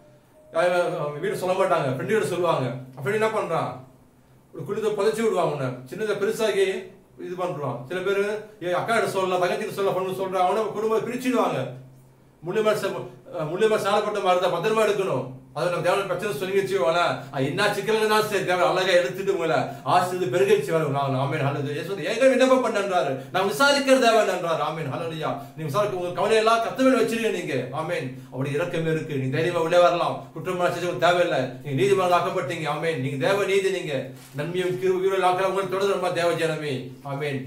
யாரும் வீடு சொல்ல மாட்டாங்க ஃப்ரெண்டு கிட்ட சொல்லுவாங்க ஃப்ரெண்டு என்ன பண்றான் ஒரு குடித புதைச்சி விடுவாங்க உன்னை சின்னதை பெருசாக்கி இது பண்றான் சில பேர் அக்கா கிட்ட சொல்லலாம் தங்கச்சிட்டு சொல்ல பண்ணு சொல்றான் அவனை குடும்பம் பிரிச்சிடுவாங்க முள்ளுமர் முள்ளுமர் சாலப்பட்ட மாதிரி தான் பத்திரமா எடுக்கணும் அது நம்ம தேவன பிரச்சனை சொல்லி வச்சுக்கோங்களா என்ன சிக்கல்னா சரி தேவன் அழகா எடுத்துட்டு உங்களை ஆசிரியர் பெருகிச்சு வரும் நான் ஆமேன் ஹலது ஏசு எங்க விண்ணப்பம் பண்ணன்றாரு நான் விசாரிக்கிற தேவன் என்றார் ஆமேன் ஹலலுயா நீ விசாரிக்க உங்க கவலை எல்லாம் கத்தவேல் வச்சிருக்க நீங்க ஆமேன் அப்படி இறக்கம் இருக்கு நீ தைரியமா உள்ளே வரலாம் குற்றம் செஞ்சு தேவையில்லை நீங்க நீதிமன்றம் ஆக்கப்பட்டீங்க ஆமேன் நீங்க தேவ நீதி நீங்க நன்மையும் கிருவியில் ஆக்கிற உங்களுக்கு தொடர்ந்து நம்ம தேவ ஜனமே ஆமேன்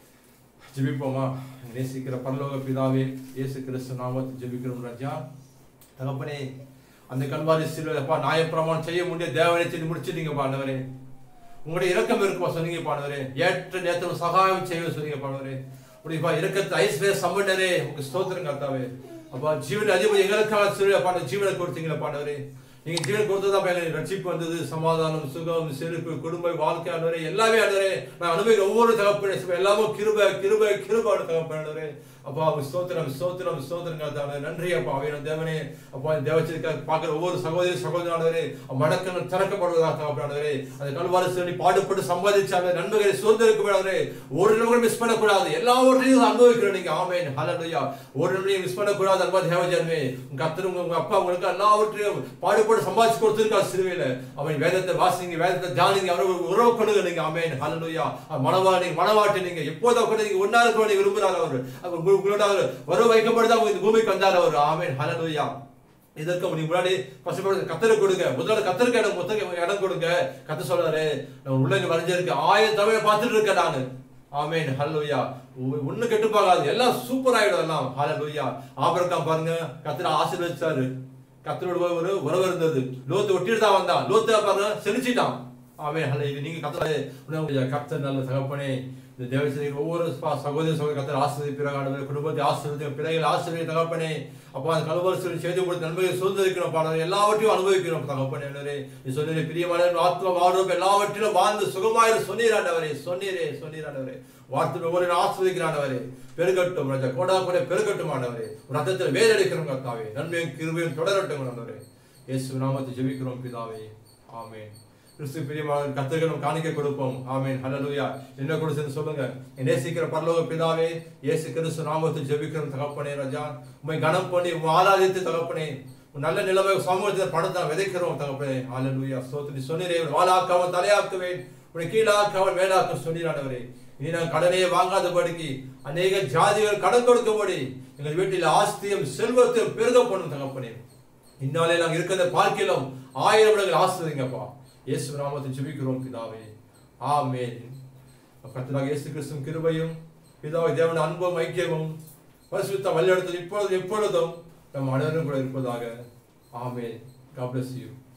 ஜெபிப்போமா நேசிக்கிற பரலோக பிதாவே இயேசு கிறிஸ்து நாமத்தை ஜெபிக்கிறோம் ராஜா தகப்பனே அந்த கல்வாரி சிலுவைப்பா நியாயப்பிரமாணம் செய்ய முடிய தேவனை செய்து முடிச்சிட்டீங்க பாண்டவரே உங்களுடைய இரக்கம் இருக்குப்பா சொன்னீங்க பாண்டவரே ஏற்ற நேரத்தில் சகாயம் செய்ய சொன்னீங்க பாண்டவரே உடைய இரக்கத்தை ஐஸ்வர்ய சம்பண்டரே உங்களுக்கு ஸ்தோத்திரம் கர்த்தாவே அப்பா ஜீவன் அதிபதி எங்களுக்காக சிலுவை பாண்ட ஜீவனை கொடுத்தீங்களா பாண்டவரே நீங்க ஜீவன் கொடுத்ததான் எங்களுக்கு ரட்சிப்பு வந்தது சமாதானம் சுகம் செருப்பு குடும்ப வாழ்க்கை ஆண்டவரே எல்லாமே ஆண்டவரே நான் அனுபவிக்க ஒவ்வொரு தகப்பனே எல்லாமே கிருப கிருப கிருபாடு தகப்பனே அப்பா ஸ்தோத்திரம் ஸ்தோத்திரம் ஸ்தோத்திரம் கர்த்தாவே நன்றி அப்பா அவையான தேவனே அப்பா இந்த தேவச்சிருக்க பார்க்கிற ஒவ்வொரு சகோதரி சகோதரனானவரே மடக்கங்கள் திறக்கப்படுவதாக தகப்பனானவரே அந்த கல்வாரி சொல்லி பாடுபட்டு சம்பாதிச்சாங்க நன்மைகளை சுதந்திரிக்கப்படாதே ஒரு நிமிடம் மிஸ் பண்ணக்கூடாது எல்லாவற்றையும் அனுபவிக்கிறோம் நீங்க ஆமேன் ஹalleluya ஒரு நிமிடம் மிஸ் பண்ணக்கூடாது அன்பா தேவஜனமே உங்க கத்தர் உங்க உங்க அப்பா உங்களுக்கு எல்லாவற்றையும் பாடுபட்டு சம்பாதிச்சு கொடுத்திருக்கார் சிறுவையில அவன் வேதத்தை வாசிங்க வேதத்தை தியானிங்க அவரை உறவு பண்ணுங்க நீங்க ஆமேன் ஹalleluya மனவாணி மனவாட்டி நீங்க எப்போதும் கூட நீங்க ஒன்னா இருக்க நீங்க விரும்புறாரு அவர் அவர் உங்களோட அவர் வர வைக்கப்படுது அவங்க இந்த பூமிக்கு வந்தார் அவர் ஆமேன் ஹalleluya இதற்கு நீ முன்னாடி கஷ்டப்படு கத்தரை கொடுங்க முதல்ல கத்தருக்கு இடம் மொத்த இடம் கொடுங்க கத்த சொல்றாரு நான் உள்ள இங்க வரைஞ்சிருக்கு ஆயிரம் தமிழை பார்த்துட்டு இருக்கேன் நானு ஆமேன் ஹalleluya ஒண்ணு கெட்டு போகாது எல்லாம் சூப்பர் ஆயிடும் எல்லாம் ஹalleluya ஆபிரகாம் பாருங்க கத்தரை ஆசீர்வதிச்சாரு கத்தரோட ஒரு உறவு இருந்தது லோத்து ஒட்டிட்டு தான் வந்தான் லோத்து பாருங்க செழிச்சிட்டான் ஆமே ஹalleluya நீங்க கத்தரை கத்தர் நல்ல தகப்பனே இந்த தேவசேனைக்கு ஒவ்வொரு சகோதர சகோதரி கத்தர் ஆசிரியர் குடும்பத்தை ஆசிரியர் பிள்ளைகள் ஆசிரியர் தகப்பனே அப்பா அந்த கலவரத்தில் செய்து கொடுத்த நன்மையை சுதந்திரிக்கிறோம் பாடல் எல்லாவற்றையும் அனுபவிக்கிறோம் தகப்பனே நீ சொன்னீரே பிரியமான ஆத்மா வாழ்வோம் எல்லாவற்றிலும் வாழ்ந்து சுகமாயிரு சொன்னீராண்டவரே சொன்னீரே சொன்னீராண்டவரே வார்த்தை ஒவ்வொரு ஆஸ்வதிக்கிறாண்டவரே பெருகட்டும் ராஜா கோடா கூட பெருகட்டும் ஆண்டவரே ரத்தத்தில் வேதடிக்கிறோம் கர்த்தாவே நன்மையும் கிருபையும் தொடரட்டும் ஆண்டவரே இயேசு நாமத்தை ஜெபிக்கிறோம் பிதாவே ஆமென் கிறிஸ்து பிரியமான கத்தர்களும் காணிக்க கொடுப்போம் ஆமேன் ஹalleluya என்ன கொடுத்து சொல்லுங்க நேசிக்கிற பரலோக பிதாவே இயேசு கிறிஸ்து நாமத்தில் ஜெபிக்கிறோம் தகப்பனே ராஜா உம்மை கனம் பண்ணி உம்மை ஆராதித்து தகப்பனே உன் நல்ல நிலைமை சமூகத்தில் படத்தை விதைக்கிறோம் தகப்பனே ஹalleluya ஸ்தோத்திரி சொன்னீரே வாளாக்காமல் தலையாக்குவேன் உன்னை கீழாக்காமல் மேலாக்க சொன்னீரானவரே இனி நான் கடனையே வாங்காதபடிக்கு அநேக ஜாதிகள் கடன் கொடுக்கும்படி எங்கள் வீட்டில் ஆஸ்தியும் செல்வத்தையும் பெருக பண்ணும் தகப்பனே இந்நாளே நாங்கள் இருக்கிறத பார்க்கலாம் ஆயிரம் இடங்கள் ஆசிரியங்கப்பா இயேசு நாமத்தை ஜெபிக்கிறோம் பிதாவே ஆமென் கர்த்தராக இயேசு கிறிஸ்துவின் கிருபையும் பிதாவை தேவன் அன்பும் ஐக்கியமும் பரிசுத்த வழிநடத்தல் இப்பொழுதும் எப்பொழுதும் நம் அனைவரும் கூட இருப்பதாக ஆமென் God bless you